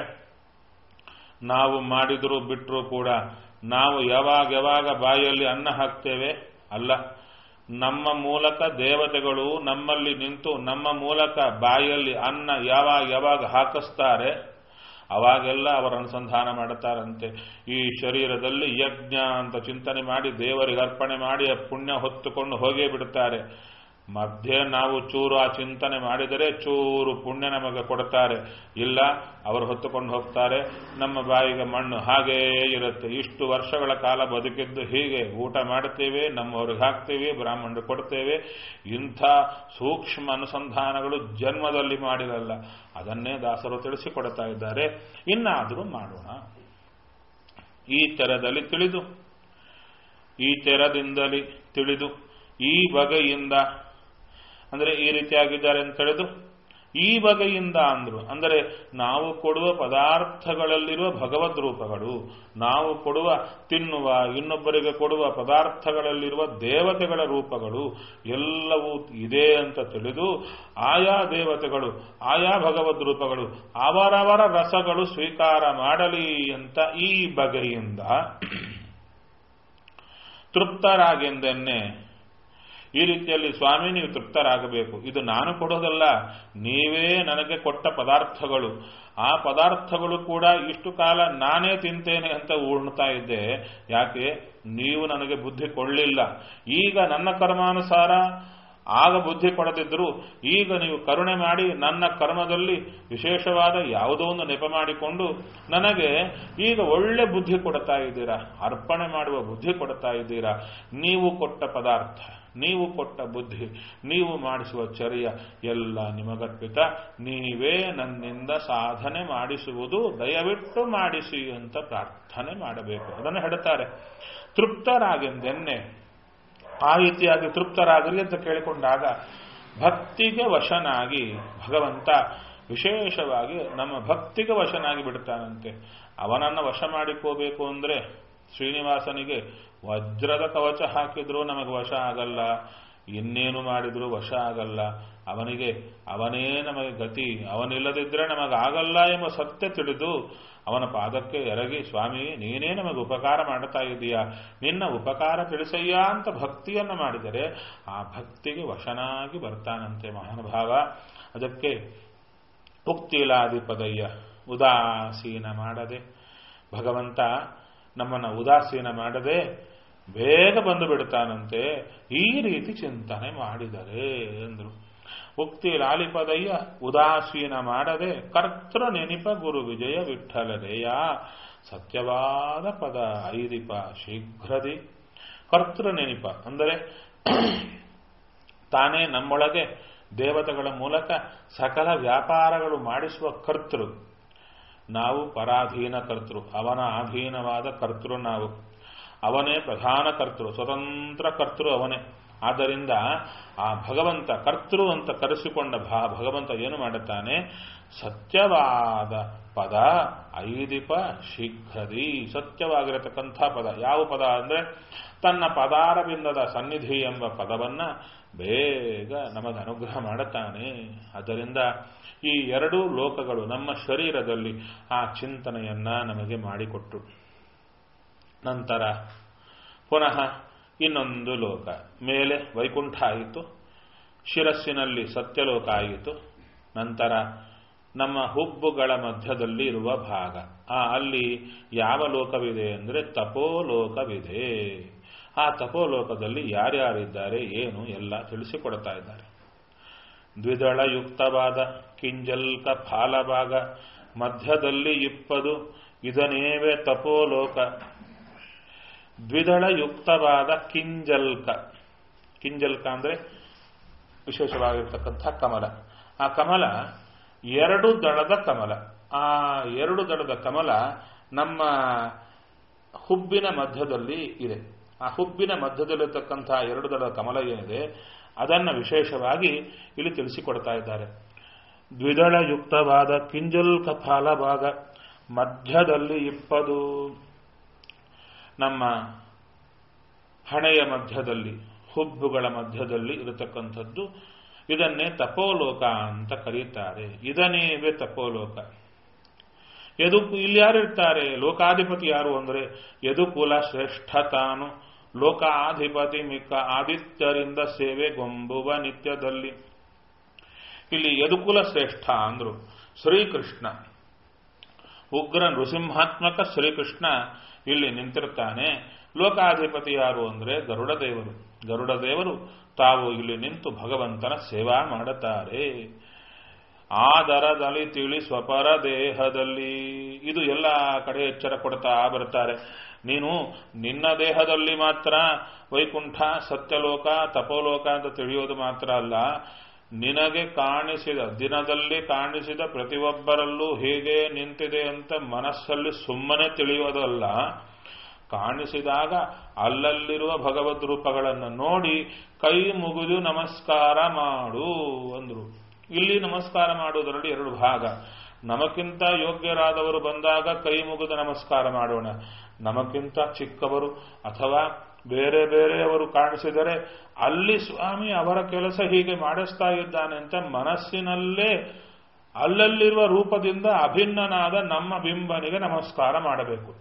ನಾವು ಮಾಡಿದ್ರು ಬಿಟ್ಟರು ಕೂಡ ನಾವು ಯಾವಾಗ ಯಾವಾಗ ಬಾಯಲ್ಲಿ ಅನ್ನ ಹಾಕ್ತೇವೆ ಅಲ್ಲ ನಮ್ಮ ಮೂಲಕ ದೇವತೆಗಳು ನಮ್ಮಲ್ಲಿ ನಿಂತು ನಮ್ಮ ಮೂಲಕ ಬಾಯಲ್ಲಿ ಅನ್ನ ಯಾವಾಗ ಯಾವಾಗ ಹಾಕಿಸ್ತಾರೆ ಅವಾಗೆಲ್ಲ ಅವರ ಅನುಸಂಧಾನ ಮಾಡುತ್ತಾರಂತೆ ಈ ಶರೀರದಲ್ಲಿ ಯಜ್ಞ ಅಂತ ಚಿಂತನೆ ಮಾಡಿ ದೇವರಿಗೆ ಅರ್ಪಣೆ ಮಾಡಿ ಪುಣ್ಯ ಹೊತ್ತುಕೊಂಡು ಹೋಗೇ ಬಿಡುತ್ತಾರೆ ಮಧ್ಯೆ ನಾವು ಚೂರು ಆ ಚಿಂತನೆ ಮಾಡಿದರೆ ಚೂರು ಪುಣ್ಯ ನಮಗೆ ಕೊಡ್ತಾರೆ ಇಲ್ಲ ಅವರು ಹೊತ್ತುಕೊಂಡು ಹೋಗ್ತಾರೆ ನಮ್ಮ ಬಾಯಿಗೆ ಮಣ್ಣು ಹಾಗೇ ಇರುತ್ತೆ ಇಷ್ಟು ವರ್ಷಗಳ ಕಾಲ ಬದುಕಿದ್ದು ಹೀಗೆ ಊಟ ಮಾಡ್ತೇವೆ ನಮ್ಮವ್ರಿಗೆ ಹಾಕ್ತೇವೆ ಬ್ರಾಹ್ಮಣರು ಕೊಡ್ತೇವೆ ಇಂಥ ಸೂಕ್ಷ್ಮ ಅನುಸಂಧಾನಗಳು ಜನ್ಮದಲ್ಲಿ ಮಾಡಿರಲ್ಲ ಅದನ್ನೇ ದಾಸರು ತಿಳಿಸಿಕೊಡ್ತಾ ಇದ್ದಾರೆ ಇನ್ನಾದರೂ ಮಾಡೋಣ ಈ ತೆರದಲ್ಲಿ ತಿಳಿದು ಈ ತೆರದಿಂದಲೇ ತಿಳಿದು ಈ ಬಗೆಯಿಂದ ಅಂದರೆ ಈ ರೀತಿಯಾಗಿದ್ದಾರೆ ಅಂತ ತಿಳಿದು ಈ ಬಗೆಯಿಂದ ಅಂದ್ರು ಅಂದರೆ ನಾವು ಕೊಡುವ ಪದಾರ್ಥಗಳಲ್ಲಿರುವ ಭಗವದ್ ರೂಪಗಳು ನಾವು ಕೊಡುವ ತಿನ್ನುವ ಇನ್ನೊಬ್ಬರಿಗೆ ಕೊಡುವ ಪದಾರ್ಥಗಳಲ್ಲಿರುವ ದೇವತೆಗಳ ರೂಪಗಳು ಎಲ್ಲವೂ ಇದೆ ಅಂತ ತಿಳಿದು ಆಯಾ ದೇವತೆಗಳು ಆಯಾ ಭಗವದ್ ರೂಪಗಳು ಅವರವರ ರಸಗಳು ಸ್ವೀಕಾರ ಮಾಡಲಿ ಅಂತ ಈ ಬಗೆಯಿಂದ ತೃಪ್ತರಾಗೆಂದೆನ್ನೆ ಈ ರೀತಿಯಲ್ಲಿ ಸ್ವಾಮಿ ನೀವು ತೃಪ್ತರಾಗಬೇಕು ಇದು ನಾನು ಕೊಡೋದಲ್ಲ ನೀವೇ ನನಗೆ ಕೊಟ್ಟ ಪದಾರ್ಥಗಳು ಆ ಪದಾರ್ಥಗಳು ಕೂಡ ಇಷ್ಟು ಕಾಲ ನಾನೇ ತಿಂತೇನೆ ಅಂತ ಉಣ್ತಾ ಇದ್ದೆ ಯಾಕೆ ನೀವು ನನಗೆ ಬುದ್ಧಿ ಕೊಡಲಿಲ್ಲ ಈಗ ನನ್ನ ಕರ್ಮಾನುಸಾರ ಆಗ ಬುದ್ಧಿ ಕೊಡದಿದ್ರು ಈಗ ನೀವು ಕರುಣೆ ಮಾಡಿ ನನ್ನ ಕರ್ಮದಲ್ಲಿ ವಿಶೇಷವಾದ ಯಾವುದೋ ಒಂದು ನೆಪ ಮಾಡಿಕೊಂಡು ನನಗೆ ಈಗ ಒಳ್ಳೆ ಬುದ್ಧಿ ಕೊಡ್ತಾ ಇದ್ದೀರಾ ಅರ್ಪಣೆ ಮಾಡುವ ಬುದ್ಧಿ ಕೊಡ್ತಾ ಇದ್ದೀರಾ ನೀವು ಕೊಟ್ಟ ಪದಾರ್ಥ ನೀವು ಕೊಟ್ಟ ಬುದ್ಧಿ ನೀವು ಮಾಡಿಸುವ ಚರ್ಯ ಎಲ್ಲ ನಿಮಗರ್ಪಿತ ನೀವೇ ನನ್ನಿಂದ ಸಾಧನೆ ಮಾಡಿಸುವುದು ದಯವಿಟ್ಟು ಮಾಡಿಸಿ ಅಂತ ಪ್ರಾರ್ಥನೆ ಮಾಡಬೇಕು ಅದನ್ನು ಹೇಳ್ತಾರೆ ತೃಪ್ತರಾಗೆಂದೆನ್ನೆ ಆ ರೀತಿಯಾಗಿ ತೃಪ್ತರಾಗಲಿ ಅಂತ ಕೇಳಿಕೊಂಡಾಗ ಭಕ್ತಿಗೆ ವಶನಾಗಿ ಭಗವಂತ ವಿಶೇಷವಾಗಿ ನಮ್ಮ ಭಕ್ತಿಗೆ ವಶನಾಗಿ ಬಿಡ್ತಾನಂತೆ ಅವನನ್ನು ವಶ ಮಾಡಿಕೋಬೇಕು ಅಂದ್ರೆ ಶ್ರೀನಿವಾಸನಿಗೆ ವಜ್ರದ ಕವಚ ಹಾಕಿದ್ರೂ ನಮಗೆ ವಶ ಆಗಲ್ಲ ಇನ್ನೇನು ಮಾಡಿದ್ರೂ ವಶ ಆಗಲ್ಲ ಅವನಿಗೆ ಅವನೇ ನಮಗೆ ಗತಿ ಅವನಿಲ್ಲದಿದ್ದರೆ ನಮಗಾಗಲ್ಲ ಎಂಬ ಸತ್ಯ ತಿಳಿದು ಅವನ ಪಾದಕ್ಕೆ ಎರಗಿ ಸ್ವಾಮಿ ನೀನೇ ನಮಗೆ ಉಪಕಾರ ಮಾಡ್ತಾ ಇದೀಯಾ ನಿನ್ನ ಉಪಕಾರ ತಿಳಿಸಯ್ಯ ಅಂತ ಭಕ್ತಿಯನ್ನು ಮಾಡಿದರೆ ಆ ಭಕ್ತಿಗೆ ವಶನಾಗಿ ಬರ್ತಾನಂತೆ ಮಹಾನುಭಾವ ಅದಕ್ಕೆ ಉಕ್ತಿಲಾದಿಪದಯ್ಯ ಉದಾಸೀನ ಮಾಡದೆ ಭಗವಂತ ನಮ್ಮನ್ನು ಉದಾಸೀನ ಮಾಡದೆ ಬೇಗ ಬಂದು ಬಿಡ್ತಾನಂತೆ ಈ ರೀತಿ ಚಿಂತನೆ ಮಾಡಿದರೆ ಎಂದರು ಉಕ್ತಿ ಲಾಲಿಪದಯ್ಯ ಉದಾಸೀನ ಮಾಡದೆ ಕರ್ತೃ ನೆನಿಪ ಗುರು ವಿಜಯ ವಿಠಲರೆಯ ಸತ್ಯವಾದ ಪದ ಐದಿಪ ಶೀಘ್ರದಿ ಕರ್ತೃ ನೆನಿಪ ಅಂದರೆ ತಾನೇ ನಮ್ಮೊಳಗೆ ದೇವತೆಗಳ ಮೂಲಕ ಸಕಲ ವ್ಯಾಪಾರಗಳು ಮಾಡಿಸುವ ಕರ್ತೃ ನಾವು ಪರಾಧೀನ ಕರ್ತೃ ಅವನ ಅಧೀನವಾದ ಕರ್ತೃ ನಾವು ಅವನೇ ಪ್ರಧಾನ ಕರ್ತೃ ಸ್ವತಂತ್ರ ಕರ್ತೃ ಅವನೇ ಆದ್ದರಿಂದ ಆ ಭಗವಂತ ಕರ್ತೃ ಅಂತ ಕರೆಸಿಕೊಂಡ ಭಾ ಭಗವಂತ ಏನು ಮಾಡುತ್ತಾನೆ ಸತ್ಯವಾದ ಪದ ಐದಿಪ ಶೀಘ್ರದಿ ಸತ್ಯವಾಗಿರತಕ್ಕಂಥ ಪದ ಯಾವ ಪದ ಅಂದ್ರೆ ತನ್ನ ಪದಾರವಿಂದದ ಸನ್ನಿಧಿ ಎಂಬ ಪದವನ್ನ ಬೇಗ ನಮಗೆ ಅನುಗ್ರಹ ಮಾಡುತ್ತಾನೆ ಆದ್ದರಿಂದ ಈ ಎರಡೂ ಲೋಕಗಳು ನಮ್ಮ ಶರೀರದಲ್ಲಿ ಆ ಚಿಂತನೆಯನ್ನ ನಮಗೆ ಮಾಡಿಕೊಟ್ಟು ನಂತರ ಪುನಃ ಇನ್ನೊಂದು ಲೋಕ ಮೇಲೆ ವೈಕುಂಠ ಆಯಿತು ಶಿರಸ್ಸಿನಲ್ಲಿ ಸತ್ಯಲೋಕ ಆಯಿತು ನಂತರ ನಮ್ಮ ಹುಬ್ಬುಗಳ ಮಧ್ಯದಲ್ಲಿ ಇರುವ ಭಾಗ ಆ ಅಲ್ಲಿ ಯಾವ ಲೋಕವಿದೆ ಅಂದರೆ ತಪೋಲೋಕವಿದೆ ಆ ತಪೋಲೋಕದಲ್ಲಿ ಯಾರ್ಯಾರಿದ್ದಾರೆ ಏನು ಎಲ್ಲ ತಿಳಿಸಿಕೊಡ್ತಾ ಇದ್ದಾರೆ ದ್ವಿದಳಯುಕ್ತವಾದ ಕಿಂಜಲ್ಕ ಫಾಲಭಾಗ ಮಧ್ಯದಲ್ಲಿ ಇಪ್ಪದು ಇದನೇವೆ ತಪೋಲೋಕ ದ್ವಿದಳಯುಕ್ತವಾದ ಕಿಂಜಲ್ಕ ಕಿಂಜಲ್ಕ ಅಂದ್ರೆ ವಿಶೇಷವಾಗಿರ್ತಕ್ಕಂಥ ಕಮಲ ಆ ಕಮಲ ಎರಡು ದಳದ ಕಮಲ ಆ ಎರಡು ದಳದ ಕಮಲ ನಮ್ಮ ಹುಬ್ಬಿನ ಮಧ್ಯದಲ್ಲಿ ಇದೆ ಆ ಹುಬ್ಬಿನ ಮಧ್ಯದಲ್ಲಿರ್ತಕ್ಕಂಥ ಎರಡು ದಳದ ಕಮಲ ಏನಿದೆ ಅದನ್ನು ವಿಶೇಷವಾಗಿ ಇಲ್ಲಿ ತಿಳಿಸಿಕೊಡ್ತಾ ಇದ್ದಾರೆ ದ್ವಿದಳಯುಕ್ತವಾದ ಕಿಂಜಲ್ಕ ಫಾಲಭಾಗ ಮಧ್ಯದಲ್ಲಿ ಇಪ್ಪದು ನಮ್ಮ ಹಣೆಯ ಮಧ್ಯದಲ್ಲಿ ಹುಬ್ಬುಗಳ ಮಧ್ಯದಲ್ಲಿ ಇರತಕ್ಕಂಥದ್ದು ಇದನ್ನೇ ತಪೋಲೋಕ ಅಂತ ಕರೀತಾರೆ ಇದನ್ನೇವೇ ತಪೋಲೋಕ ಯದು ಇಲ್ಲಿ ಯಾರು ಇರ್ತಾರೆ ಲೋಕಾಧಿಪತಿ ಯಾರು ಅಂದ್ರೆ ಯದುಕುಲ ಶ್ರೇಷ್ಠ ತಾನು ಲೋಕಾಧಿಪತಿ ಮಿಕ್ಕ ಆದಿತ್ಯರಿಂದ ಸೇವೆ ಗೊಂಬುವ ನಿತ್ಯದಲ್ಲಿ ಇಲ್ಲಿ ಯದುಕುಲ ಶ್ರೇಷ್ಠ ಅಂದ್ರು ಶ್ರೀಕೃಷ್ಣ ಉಗ್ರ ನೃಸಿಂಹಾತ್ಮಕ ಶ್ರೀಕೃಷ್ಣ ಇಲ್ಲಿ ನಿಂತಿರ್ತಾನೆ ಲೋಕಾಧಿಪತಿ ಯಾರು ಅಂದ್ರೆ ಗರುಡ ದೇವರು ಗರುಡ ದೇವರು ತಾವು ಇಲ್ಲಿ ನಿಂತು ಭಗವಂತನ ಸೇವಾ ಮಾಡುತ್ತಾರೆ ಆದರದಲ್ಲಿ ತಿಳಿ ಸ್ವಪರ ದೇಹದಲ್ಲಿ ಇದು ಎಲ್ಲ ಕಡೆ ಎಚ್ಚರ ಕೊಡ್ತಾ ಬರ್ತಾರೆ ನೀನು ನಿನ್ನ ದೇಹದಲ್ಲಿ ಮಾತ್ರ ವೈಕುಂಠ ಸತ್ಯಲೋಕ ತಪೋಲೋಕ ಅಂತ ತಿಳಿಯೋದು ಮಾತ್ರ ಅಲ್ಲ ನಿನಗೆ ಕಾಣಿಸಿದ ದಿನದಲ್ಲಿ ಕಾಣಿಸಿದ ಪ್ರತಿಯೊಬ್ಬರಲ್ಲೂ ಹೇಗೆ ನಿಂತಿದೆ ಅಂತ ಮನಸ್ಸಲ್ಲಿ ಸುಮ್ಮನೆ ತಿಳಿಯೋದಲ್ಲ ಕಾಣಿಸಿದಾಗ ಅಲ್ಲಲ್ಲಿರುವ ಭಗವದ್ ರೂಪಗಳನ್ನು ನೋಡಿ ಕೈ ಮುಗಿದು ನಮಸ್ಕಾರ ಮಾಡು ಅಂದ್ರು ಇಲ್ಲಿ ನಮಸ್ಕಾರ ಮಾಡುವುದರಲ್ಲಿ ಎರಡು ಭಾಗ ನಮಕ್ಕಿಂತ ಯೋಗ್ಯರಾದವರು ಬಂದಾಗ ಕೈ ಮುಗಿದು ನಮಸ್ಕಾರ ಮಾಡೋಣ ನಮಕ್ಕಿಂತ ಚಿಕ್ಕವರು ಅಥವಾ ಬೇರೆ ಬೇರೆಯವರು ಕಾಣಿಸಿದರೆ ಅಲ್ಲಿ ಸ್ವಾಮಿ ಅವರ ಕೆಲಸ ಹೀಗೆ ಮಾಡಿಸ್ತಾ ಇದ್ದಾನೆ ಅಂತ ಮನಸ್ಸಿನಲ್ಲೇ ಅಲ್ಲಲ್ಲಿರುವ ರೂಪದಿಂದ ಅಭಿನ್ನನಾದ ನಮ್ಮ ಬಿಂಬನಿಗೆ ನಮಸ್ಕಾರ ಮಾಡಬೇಕು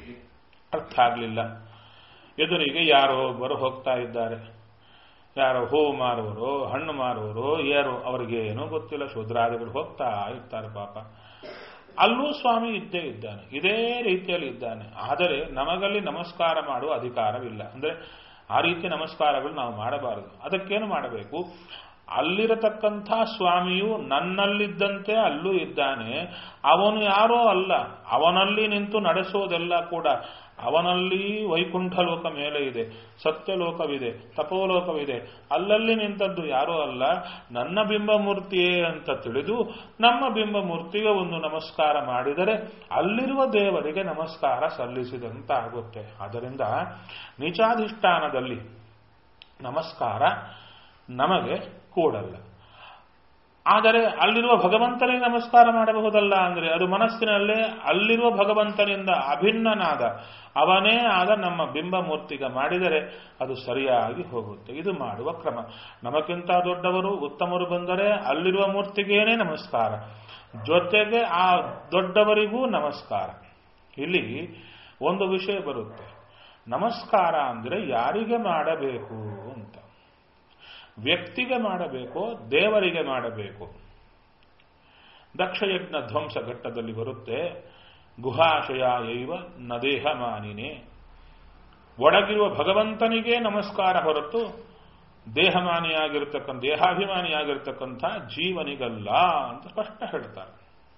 ಅರ್ಥ ಆಗಲಿಲ್ಲ ಎದುರಿಗೆ ಯಾರೋ ಒಬ್ಬರು ಹೋಗ್ತಾ ಇದ್ದಾರೆ ಯಾರೋ ಹೂವು ಮಾರುವರು ಹಣ್ಣು ಮಾರುವರು ಯಾರು ಅವರಿಗೇನೂ ಗೊತ್ತಿಲ್ಲ ಶೂದ್ರಾದಿಗಳು ಹೋಗ್ತಾ ಇರ್ತಾರೆ ಪಾಪ ಅಲ್ಲೂ ಸ್ವಾಮಿ ಇದ್ದೇ ಇದ್ದಾನೆ ಇದೇ ರೀತಿಯಲ್ಲಿ ಇದ್ದಾನೆ ಆದರೆ ನಮಗಲ್ಲಿ ನಮಸ್ಕಾರ ಮಾಡುವ ಅಧಿಕಾರವಿಲ್ಲ ಅಂದ್ರೆ ಆ ರೀತಿ ನಮಸ್ಕಾರಗಳು ನಾವು ಮಾಡಬಾರದು ಅದಕ್ಕೇನು ಮಾಡಬೇಕು ಅಲ್ಲಿರತಕ್ಕಂಥ ಸ್ವಾಮಿಯು ನನ್ನಲ್ಲಿದ್ದಂತೆ ಅಲ್ಲೂ ಇದ್ದಾನೆ ಅವನು ಯಾರೋ ಅಲ್ಲ ಅವನಲ್ಲಿ ನಿಂತು ನಡೆಸೋದೆಲ್ಲ ಕೂಡ ಅವನಲ್ಲಿ ವೈಕುಂಠ ಲೋಕ ಮೇಲೆ ಇದೆ ಸತ್ಯಲೋಕವಿದೆ ತಪೋಲೋಕವಿದೆ ಅಲ್ಲಲ್ಲಿ ನಿಂತದ್ದು ಯಾರೋ ಅಲ್ಲ ನನ್ನ ಬಿಂಬಮೂರ್ತಿಯೇ ಅಂತ ತಿಳಿದು ನಮ್ಮ ಬಿಂಬಮೂರ್ತಿಗೆ ಒಂದು ನಮಸ್ಕಾರ ಮಾಡಿದರೆ ಅಲ್ಲಿರುವ ದೇವರಿಗೆ ನಮಸ್ಕಾರ ಸಲ್ಲಿಸಿದಂತಾಗುತ್ತೆ ಆದ್ದರಿಂದ ನಿಚಾಧಿಷ್ಠಾನದಲ್ಲಿ ನಮಸ್ಕಾರ ನಮಗೆ ಕೂಡಲ್ಲ ಆದರೆ ಅಲ್ಲಿರುವ ಭಗವಂತನಿಗೆ ನಮಸ್ಕಾರ ಮಾಡಬಹುದಲ್ಲ ಅಂದ್ರೆ ಅದು ಮನಸ್ಸಿನಲ್ಲೇ ಅಲ್ಲಿರುವ ಭಗವಂತನಿಂದ ಅಭಿನ್ನನಾದ ಅವನೇ ಆದ ನಮ್ಮ ಬಿಂಬಮೂರ್ತಿಗೆ ಮಾಡಿದರೆ ಅದು ಸರಿಯಾಗಿ ಹೋಗುತ್ತೆ ಇದು ಮಾಡುವ ಕ್ರಮ ನಮಗಿಂತ ದೊಡ್ಡವರು ಉತ್ತಮರು ಬಂದರೆ ಅಲ್ಲಿರುವ ಮೂರ್ತಿಗೇನೆ ನಮಸ್ಕಾರ ಜೊತೆಗೆ ಆ ದೊಡ್ಡವರಿಗೂ ನಮಸ್ಕಾರ ಇಲ್ಲಿ ಒಂದು ವಿಷಯ ಬರುತ್ತೆ ನಮಸ್ಕಾರ ಅಂದ್ರೆ ಯಾರಿಗೆ ಮಾಡಬೇಕು ಅಂತ ವ್ಯಕ್ತಿಗೆ ಮಾಡಬೇಕೋ ದೇವರಿಗೆ ಮಾಡಬೇಕು ದಕ್ಷಯಜ್ಞ ಧ್ವಂಸ ಘಟ್ಟದಲ್ಲಿ ಬರುತ್ತೆ ಗುಹಾಶಯ ಯೈವ ನದೇಹ ಮಾನಿನೇ ಒಳಗಿರುವ ಭಗವಂತನಿಗೆ ನಮಸ್ಕಾರ ಹೊರತು ದೇಹಮಾನಿಯಾಗಿರ್ತಕ್ಕಂಥ ದೇಹಾಭಿಮಾನಿಯಾಗಿರ್ತಕ್ಕಂಥ ಜೀವನಿಗಲ್ಲ ಅಂತ ಸ್ಪಷ್ಟ ಹೇಳ್ತಾರೆ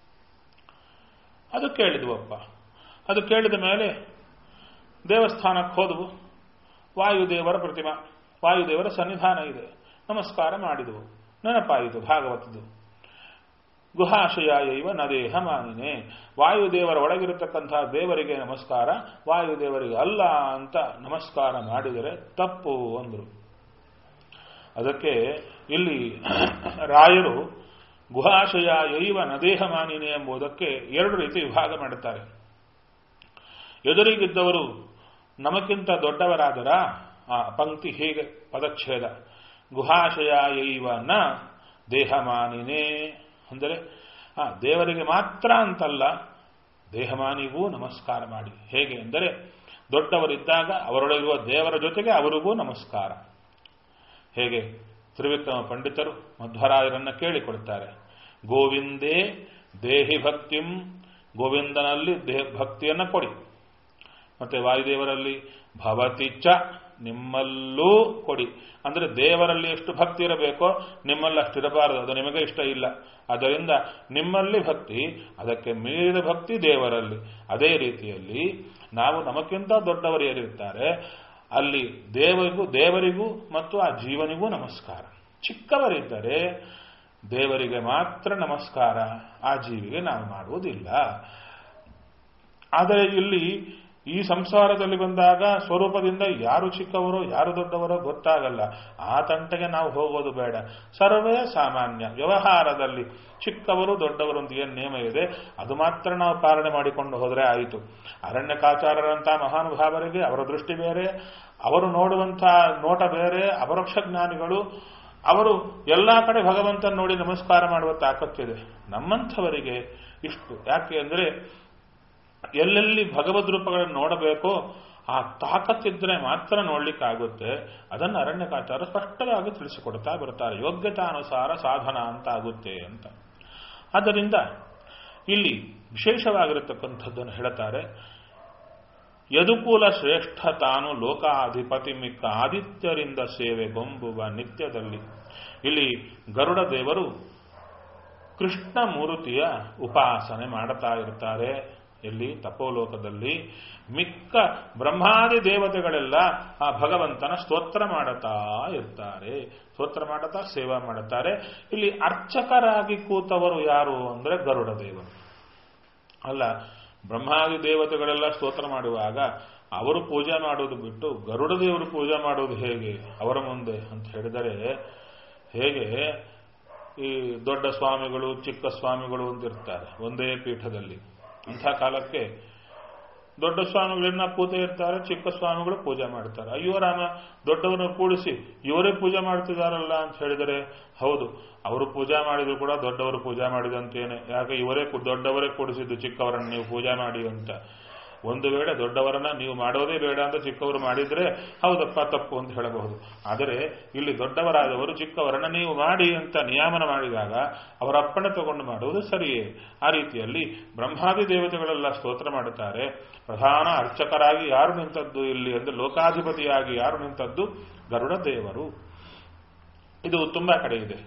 ಅದು ಕೇಳಿದ್ವಪ್ಪ ಅದು ಕೇಳಿದ ಮೇಲೆ ದೇವಸ್ಥಾನಕ್ಕೆ ಹೋದವು ವಾಯುದೇವರ ಪ್ರತಿಮಾ ವಾಯುದೇವರ ಸನ್ನಿಧಾನ ಇದೆ ನಮಸ್ಕಾರ ಮಾಡಿದವು ನೆನಪಾಯಿತು ಭಾಗವತದ್ದು ಗುಹಾಶಯ ಇವ ನದೇಹ ಮಾನಿನೇ ವಾಯುದೇವರ ಒಳಗಿರತಕ್ಕಂತಹ ದೇವರಿಗೆ ನಮಸ್ಕಾರ ವಾಯುದೇವರಿಗೆ ಅಲ್ಲ ಅಂತ ನಮಸ್ಕಾರ ಮಾಡಿದರೆ ತಪ್ಪು ಅಂದರು ಅದಕ್ಕೆ ಇಲ್ಲಿ ರಾಯರು ಗುಹಾಶಯ ಯೈವ ನದೇಹ ಮಾನಿನೇ ಎಂಬುದಕ್ಕೆ ಎರಡು ರೀತಿ ವಿಭಾಗ ಮಾಡುತ್ತಾರೆ ಎದುರಿಗಿದ್ದವರು ನಮಕ್ಕಿಂತ ದೊಡ್ಡವರಾದರ ಆ ಪಂಕ್ತಿ ಹೀಗೆ ಪದಚ್ಛೇದ ಗುಹಾಶಯ ಯೈವ ನ ದೇಹಮಾನಿನೇ ಅಂದರೆ ಆ ದೇವರಿಗೆ ಮಾತ್ರ ಅಂತಲ್ಲ ದೇಹಮಾನಿಗೂ ನಮಸ್ಕಾರ ಮಾಡಿ ಹೇಗೆ ಎಂದರೆ ದೊಡ್ಡವರಿದ್ದಾಗ ಅವರೊಳಗಿರುವ ದೇವರ ಜೊತೆಗೆ ಅವರಿಗೂ ನಮಸ್ಕಾರ ಹೇಗೆ ತ್ರಿವಿಕ್ರಮ ಪಂಡಿತರು ಮಧ್ವರಾಯರನ್ನ ಕೇಳಿಕೊಡ್ತಾರೆ ಗೋವಿಂದೇ ದೇಹಿ ಭಕ್ತಿಂ ಗೋವಿಂದನಲ್ಲಿ ದೇಹ ಭಕ್ತಿಯನ್ನು ಕೊಡಿ ಮತ್ತೆ ವಾಯುದೇವರಲ್ಲಿ ಭವತಿ ಚ ನಿಮ್ಮಲ್ಲೂ ಕೊಡಿ ಅಂದ್ರೆ ದೇವರಲ್ಲಿ ಎಷ್ಟು ಭಕ್ತಿ ಇರಬೇಕೋ ನಿಮ್ಮಲ್ಲಿ ಅಷ್ಟಿರಬಾರದು ಅದು ನಿಮಗೆ ಇಷ್ಟ ಇಲ್ಲ ಅದರಿಂದ ನಿಮ್ಮಲ್ಲಿ ಭಕ್ತಿ ಅದಕ್ಕೆ ಮೀರಿದ ಭಕ್ತಿ ದೇವರಲ್ಲಿ ಅದೇ ರೀತಿಯಲ್ಲಿ ನಾವು ನಮಕ್ಕಿಂತ ದೊಡ್ಡವರು ಏನಿರ್ತಾರೆ ಅಲ್ಲಿ ದೇವರಿಗೂ ದೇವರಿಗೂ ಮತ್ತು ಆ ಜೀವನಿಗೂ ನಮಸ್ಕಾರ ಚಿಕ್ಕವರಿದ್ದರೆ ದೇವರಿಗೆ ಮಾತ್ರ ನಮಸ್ಕಾರ ಆ ಜೀವಿಗೆ ನಾವು ಮಾಡುವುದಿಲ್ಲ ಆದರೆ ಇಲ್ಲಿ ಈ ಸಂಸಾರದಲ್ಲಿ ಬಂದಾಗ ಸ್ವರೂಪದಿಂದ ಯಾರು ಚಿಕ್ಕವರೋ ಯಾರು ದೊಡ್ಡವರೋ ಗೊತ್ತಾಗಲ್ಲ ಆ ತಂಟೆಗೆ ನಾವು ಹೋಗೋದು ಬೇಡ ಸರ್ವೇ ಸಾಮಾನ್ಯ ವ್ಯವಹಾರದಲ್ಲಿ ಚಿಕ್ಕವರು ದೊಡ್ಡವರು ಅಂತ ಏನು ನಿಯಮ ಇದೆ ಅದು ಮಾತ್ರ ನಾವು ಪಾಲನೆ ಮಾಡಿಕೊಂಡು ಹೋದರೆ ಆಯಿತು ಅರಣ್ಯಕಾಚಾರರಂತಹ ಮಹಾನುಭಾವರಿಗೆ ಅವರ ದೃಷ್ಟಿ ಬೇರೆ ಅವರು ನೋಡುವಂತಹ ನೋಟ ಬೇರೆ ಅಪರೋಕ್ಷ ಜ್ಞಾನಿಗಳು ಅವರು ಎಲ್ಲಾ ಕಡೆ ಭಗವಂತನ ನೋಡಿ ನಮಸ್ಕಾರ ಮಾಡುವ ತಾಕತ್ತಿದೆ ನಮ್ಮಂಥವರಿಗೆ ಇಷ್ಟು ಯಾಕೆ ಅಂದ್ರೆ ಎಲ್ಲೆಲ್ಲಿ ಭಗವದ್ ರೂಪಗಳನ್ನು ನೋಡಬೇಕೋ ಆ ತಾಕತ್ತಿದ್ರೆ ಮಾತ್ರ ನೋಡ್ಲಿಕ್ಕಾಗುತ್ತೆ ಅದನ್ನು ಅರಣ್ಯಕಾಚಾರ ಸ್ಪಷ್ಟವಾಗಿ ತಿಳಿಸಿಕೊಡ್ತಾ ಬರ್ತಾರೆ ಯೋಗ್ಯತಾನುಸಾರ ಸಾಧನ ಅಂತ ಆಗುತ್ತೆ ಅಂತ ಆದ್ದರಿಂದ ಇಲ್ಲಿ ವಿಶೇಷವಾಗಿರತಕ್ಕಂಥದ್ದನ್ನು ಹೇಳ್ತಾರೆ ಯದುಕುಲ ಶ್ರೇಷ್ಠ ತಾನು ಲೋಕಾಧಿಪತಿ ಮಿಕ್ಕ ಆದಿತ್ಯರಿಂದ ಸೇವೆ ಗೊಂಬುವ ನಿತ್ಯದಲ್ಲಿ ಇಲ್ಲಿ ಗರುಡ ದೇವರು ಕೃಷ್ಣ ಮೂರ್ತಿಯ ಉಪಾಸನೆ ಮಾಡುತ್ತಾ ಇರ್ತಾರೆ ಎಲ್ಲಿ ತಪೋಲೋಕದಲ್ಲಿ ಮಿಕ್ಕ ಬ್ರಹ್ಮಾದಿ ದೇವತೆಗಳೆಲ್ಲ ಆ ಭಗವಂತನ ಸ್ತೋತ್ರ ಮಾಡುತ್ತಾ ಇರ್ತಾರೆ ಸ್ತೋತ್ರ ಮಾಡುತ್ತಾ ಸೇವಾ ಮಾಡುತ್ತಾರೆ ಇಲ್ಲಿ ಅರ್ಚಕರಾಗಿ ಕೂತವರು ಯಾರು ಅಂದ್ರೆ ಗರುಡ ದೇವರು ಅಲ್ಲ ಬ್ರಹ್ಮಾದಿ ದೇವತೆಗಳೆಲ್ಲ ಸ್ತೋತ್ರ ಮಾಡುವಾಗ ಅವರು ಪೂಜೆ ಮಾಡೋದು ಬಿಟ್ಟು ಗರುಡ ದೇವರು ಪೂಜೆ ಮಾಡೋದು ಹೇಗೆ ಅವರ ಮುಂದೆ ಅಂತ ಹೇಳಿದರೆ ಹೇಗೆ ಈ ದೊಡ್ಡ ಸ್ವಾಮಿಗಳು ಚಿಕ್ಕ ಸ್ವಾಮಿಗಳು ಅಂತ ಇರ್ತಾರೆ ಒಂದೇ ಪೀಠದಲ್ಲಿ ಅಂಥ ಕಾಲಕ್ಕೆ ದೊಡ್ಡ ಸ್ವಾಮಿಗಳನ್ನ ಪೂಜೆ ಇರ್ತಾರೆ ಚಿಕ್ಕ ಸ್ವಾಮಿಗಳು ಪೂಜೆ ಮಾಡ್ತಾರೆ ಅಯ್ಯೋ ರಾಮ ದೊಡ್ಡವರನ್ನು ಕೂಡಿಸಿ ಇವರೇ ಪೂಜೆ ಮಾಡ್ತಿದಾರಲ್ಲ ಅಂತ ಹೇಳಿದರೆ ಹೌದು ಅವರು ಪೂಜಾ ಮಾಡಿದ್ರು ಕೂಡ ದೊಡ್ಡವರು ಪೂಜಾ ಮಾಡಿದಂತೇನೆ ಯಾಕೆ ಇವರೇ ದೊಡ್ಡವರೇ ಕೂಡಿಸಿದ್ದು ಚಿಕ್ಕವರನ್ನು ನೀವು ಪೂಜೆ ಮಾಡಿ ಅಂತ ಒಂದು ವೇಳೆ ದೊಡ್ಡವರನ್ನ ನೀವು ಮಾಡೋದೇ ಬೇಡ ಅಂತ ಚಿಕ್ಕವರು ಮಾಡಿದ್ರೆ ಹೌದಪ್ಪ ತಪ್ಪು ಅಂತ ಹೇಳಬಹುದು ಆದರೆ ಇಲ್ಲಿ ದೊಡ್ಡವರಾದವರು ಚಿಕ್ಕವರನ್ನ ನೀವು ಮಾಡಿ ಅಂತ ನಿಯಾಮನ ಮಾಡಿದಾಗ ಅವರ ಅಪ್ಪಣೆ ತಗೊಂಡು ಮಾಡುವುದು ಸರಿಯೇ ಆ ರೀತಿಯಲ್ಲಿ ಬ್ರಹ್ಮಾದಿ ದೇವತೆಗಳೆಲ್ಲ ಸ್ತೋತ್ರ ಮಾಡುತ್ತಾರೆ ಪ್ರಧಾನ ಅರ್ಚಕರಾಗಿ ಯಾರು ನಿಂತದ್ದು ಇಲ್ಲಿ ಅಂದ್ರೆ ಲೋಕಾಧಿಪತಿಯಾಗಿ ಯಾರು ನಿಂತದ್ದು ಗರುಡ ದೇವರು ಇದು ತುಂಬಾ ಕಡೆ ಇದೆ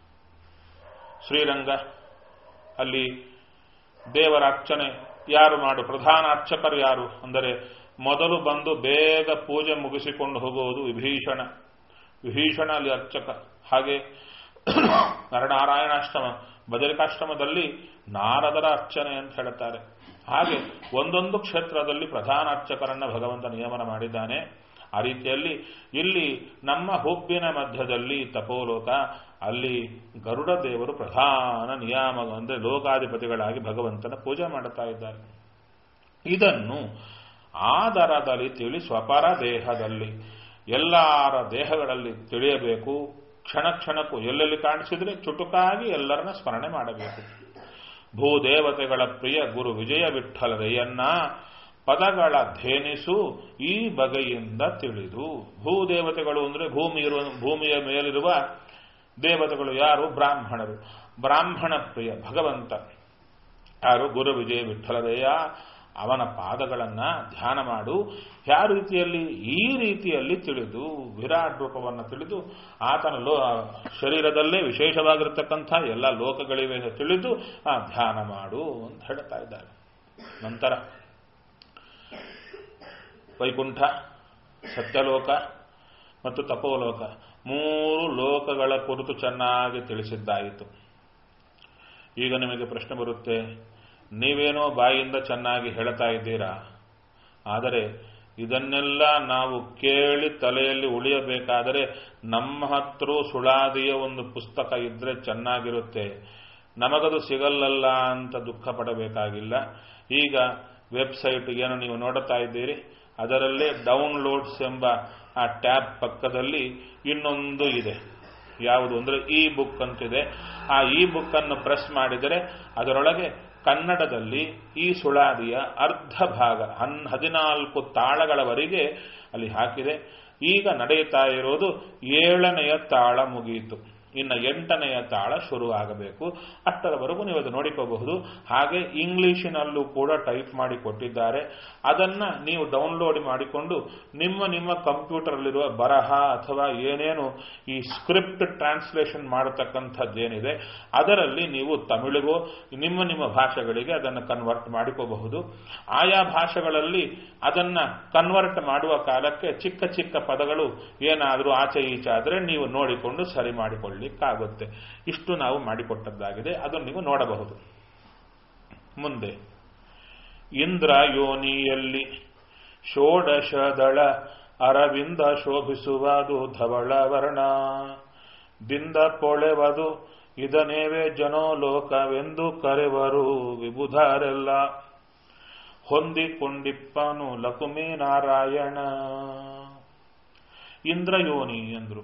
ಶ್ರೀರಂಗ ಅಲ್ಲಿ ದೇವರ ಅರ್ಚನೆ ಯಾರು ಮಾಡು ಪ್ರಧಾನ ಅರ್ಚಕರು ಯಾರು ಅಂದರೆ ಮೊದಲು ಬಂದು ಬೇಗ ಪೂಜೆ ಮುಗಿಸಿಕೊಂಡು ಹೋಗುವುದು ವಿಭೀಷಣ ವಿಭೀಷಣ ಅಲ್ಲಿ ಅರ್ಚಕ ಹಾಗೆ ನರನಾರಾಯಣಾಷ್ಟಮ ಬದರಿಕಾಶ್ರಮದಲ್ಲಿ ನಾರದರ ಅರ್ಚನೆ ಅಂತ ಹೇಳುತ್ತಾರೆ ಹಾಗೆ ಒಂದೊಂದು ಕ್ಷೇತ್ರದಲ್ಲಿ ಪ್ರಧಾನ ಅರ್ಚಕರನ್ನ ಭಗವಂತ ನಿಯಮನ ಮಾಡಿದ್ದಾನೆ ಆ ರೀತಿಯಲ್ಲಿ ಇಲ್ಲಿ ನಮ್ಮ ಹುಬ್ಬಿನ ಮಧ್ಯದಲ್ಲಿ ತಪೋಲೋಕ ಅಲ್ಲಿ ಗರುಡ ದೇವರು ಪ್ರಧಾನ ನಿಯಾಮ ಅಂದರೆ ಲೋಕಾಧಿಪತಿಗಳಾಗಿ ಭಗವಂತನ ಪೂಜೆ ಮಾಡುತ್ತಾ ಇದ್ದಾರೆ ಇದನ್ನು ಆದರದಲ್ಲಿ ತಿಳಿ ಸ್ವಪರ ದೇಹದಲ್ಲಿ ಎಲ್ಲರ ದೇಹಗಳಲ್ಲಿ ತಿಳಿಯಬೇಕು ಕ್ಷಣ ಕ್ಷಣಕ್ಕೂ ಎಲ್ಲೆಲ್ಲಿ ಕಾಣಿಸಿದ್ರೆ ಚುಟುಕಾಗಿ ಎಲ್ಲರನ್ನ ಸ್ಮರಣೆ ಮಾಡಬೇಕು ಭೂದೇವತೆಗಳ ಪ್ರಿಯ ಗುರು ವಿಜಯ ವಿಠಲರೆಯನ್ನ ಪದಗಳ ಧೇನಿಸು ಈ ಬಗೆಯಿಂದ ತಿಳಿದು ಭೂದೇವತೆಗಳು ಅಂದರೆ ಭೂಮಿ ಇರುವ ಭೂಮಿಯ ಮೇಲಿರುವ ದೇವತೆಗಳು ಯಾರು ಬ್ರಾಹ್ಮಣರು ಬ್ರಾಹ್ಮಣ ಪ್ರಿಯ ಭಗವಂತ ಯಾರು ಗುರು ವಿಜಯ ವಿಠಲದಯ್ಯ ಅವನ ಪಾದಗಳನ್ನ ಧ್ಯಾನ ಮಾಡು ಯಾವ ರೀತಿಯಲ್ಲಿ ಈ ರೀತಿಯಲ್ಲಿ ತಿಳಿದು ವಿರಾಟ್ ರೂಪವನ್ನು ತಿಳಿದು ಆತನ ಲೋ ಶರೀರದಲ್ಲೇ ವಿಶೇಷವಾಗಿರತಕ್ಕಂಥ ಎಲ್ಲ ಲೋಕಗಳಿವೆ ತಿಳಿದು ಆ ಧ್ಯಾನ ಮಾಡು ಅಂತ ಹೇಳ್ತಾ ಇದ್ದಾರೆ ನಂತರ ವೈಕುಂಠ ಸತ್ಯಲೋಕ ಮತ್ತು ತಪೋಲೋಕ ಮೂರು ಲೋಕಗಳ ಕುರಿತು ಚೆನ್ನಾಗಿ ತಿಳಿಸಿದ್ದಾಯಿತು ಈಗ ನಿಮಗೆ ಪ್ರಶ್ನೆ ಬರುತ್ತೆ ನೀವೇನೋ ಬಾಯಿಂದ ಚೆನ್ನಾಗಿ ಹೇಳ್ತಾ ಇದ್ದೀರಾ ಆದರೆ ಇದನ್ನೆಲ್ಲ ನಾವು ಕೇಳಿ ತಲೆಯಲ್ಲಿ ಉಳಿಯಬೇಕಾದರೆ ನಮ್ಮ ಹತ್ರ ಸುಳಾದಿಯ ಒಂದು ಪುಸ್ತಕ ಇದ್ರೆ ಚೆನ್ನಾಗಿರುತ್ತೆ ನಮಗದು ಸಿಗಲ್ಲಲ್ಲ ಅಂತ ದುಃಖ ಪಡಬೇಕಾಗಿಲ್ಲ ಈಗ ವೆಬ್ಸೈಟ್ ಏನು ನೀವು ನೋಡುತ್ತಾ ಇದ್ದೀರಿ ಅದರಲ್ಲೇ ಡೌನ್ಲೋಡ್ಸ್ ಎಂಬ ಆ ಟ್ಯಾಬ್ ಪಕ್ಕದಲ್ಲಿ ಇನ್ನೊಂದು ಇದೆ ಯಾವುದು ಅಂದರೆ ಇ ಬುಕ್ ಅಂತಿದೆ ಆ ಇ ಬುಕ್ ಅನ್ನು ಪ್ರೆಸ್ ಮಾಡಿದರೆ ಅದರೊಳಗೆ ಕನ್ನಡದಲ್ಲಿ ಈ ಸುಳಾದಿಯ ಅರ್ಧ ಭಾಗ ಹನ್ ಹದಿನಾಲ್ಕು ತಾಳಗಳವರೆಗೆ ಅಲ್ಲಿ ಹಾಕಿದೆ ಈಗ ನಡೆಯುತ್ತಾ ಇರೋದು ಏಳನೆಯ ತಾಳ ಮುಗಿಯಿತು ಇನ್ನು ಎಂಟನೆಯ ತಾಳ ಶುರುವಾಗಬೇಕು ಅಷ್ಟರವರೆಗೂ ನೀವು ಅದು ನೋಡಿಕೋಬಹುದು ಹಾಗೆ ಇಂಗ್ಲಿಶಿನಲ್ಲೂ ಕೂಡ ಟೈಪ್ ಮಾಡಿ ಕೊಟ್ಟಿದ್ದಾರೆ ಅದನ್ನ ನೀವು ಡೌನ್ಲೋಡ್ ಮಾಡಿಕೊಂಡು ನಿಮ್ಮ ನಿಮ್ಮ ಕಂಪ್ಯೂಟರ್ಲಿರುವ ಬರಹ ಅಥವಾ ಏನೇನು ಈ ಸ್ಕ್ರಿಪ್ಟ್ ಟ್ರಾನ್ಸ್ಲೇಷನ್ ಮಾಡತಕ್ಕಂಥದ್ದೇನಿದೆ ಅದರಲ್ಲಿ ನೀವು ತಮಿಳಿಗೋ ನಿಮ್ಮ ನಿಮ್ಮ ಭಾಷೆಗಳಿಗೆ ಅದನ್ನು ಕನ್ವರ್ಟ್ ಮಾಡಿಕೋಬಹುದು ಆಯಾ ಭಾಷೆಗಳಲ್ಲಿ ಅದನ್ನ ಕನ್ವರ್ಟ್ ಮಾಡುವ ಕಾಲಕ್ಕೆ ಚಿಕ್ಕ ಚಿಕ್ಕ ಪದಗಳು ಏನಾದರೂ ಆಚೆ ಈಚೆ ಆದರೆ ನೀವು ನೋಡಿಕೊಂಡು ಸರಿ ಮಾಡಿಕೊಳ್ಳಿಕ್ಕಾಗುತ್ತೆ ಇಷ್ಟು ನಾವು ಮಾಡಿಕೊಟ್ಟದ್ದಾಗಿದೆ ಅದನ್ನು ನೀವು ನೋಡಬಹುದು ಮುಂದೆ ಇಂದ್ರ ಯೋನಿಯಲ್ಲಿ ಷೋಡಶದಳ ಅರವಿಂದ ಶೋಭಿಸುವುದು ಧವಳ ವರ್ಣ ದಿಂದ ಪೊಳೆವದು ಇದನೇವೆ ಜನೋಲೋಕವೆಂದು ಕರೆವರು ವಿಬುಧರೆಲ್ಲ ಹೊಂದಿಕೊಂಡಿಪ್ಪನು ಲಕುಮಿ ನಾರಾಯಣ ಇಂದ್ರಯೋನಿ ಎಂದ್ರು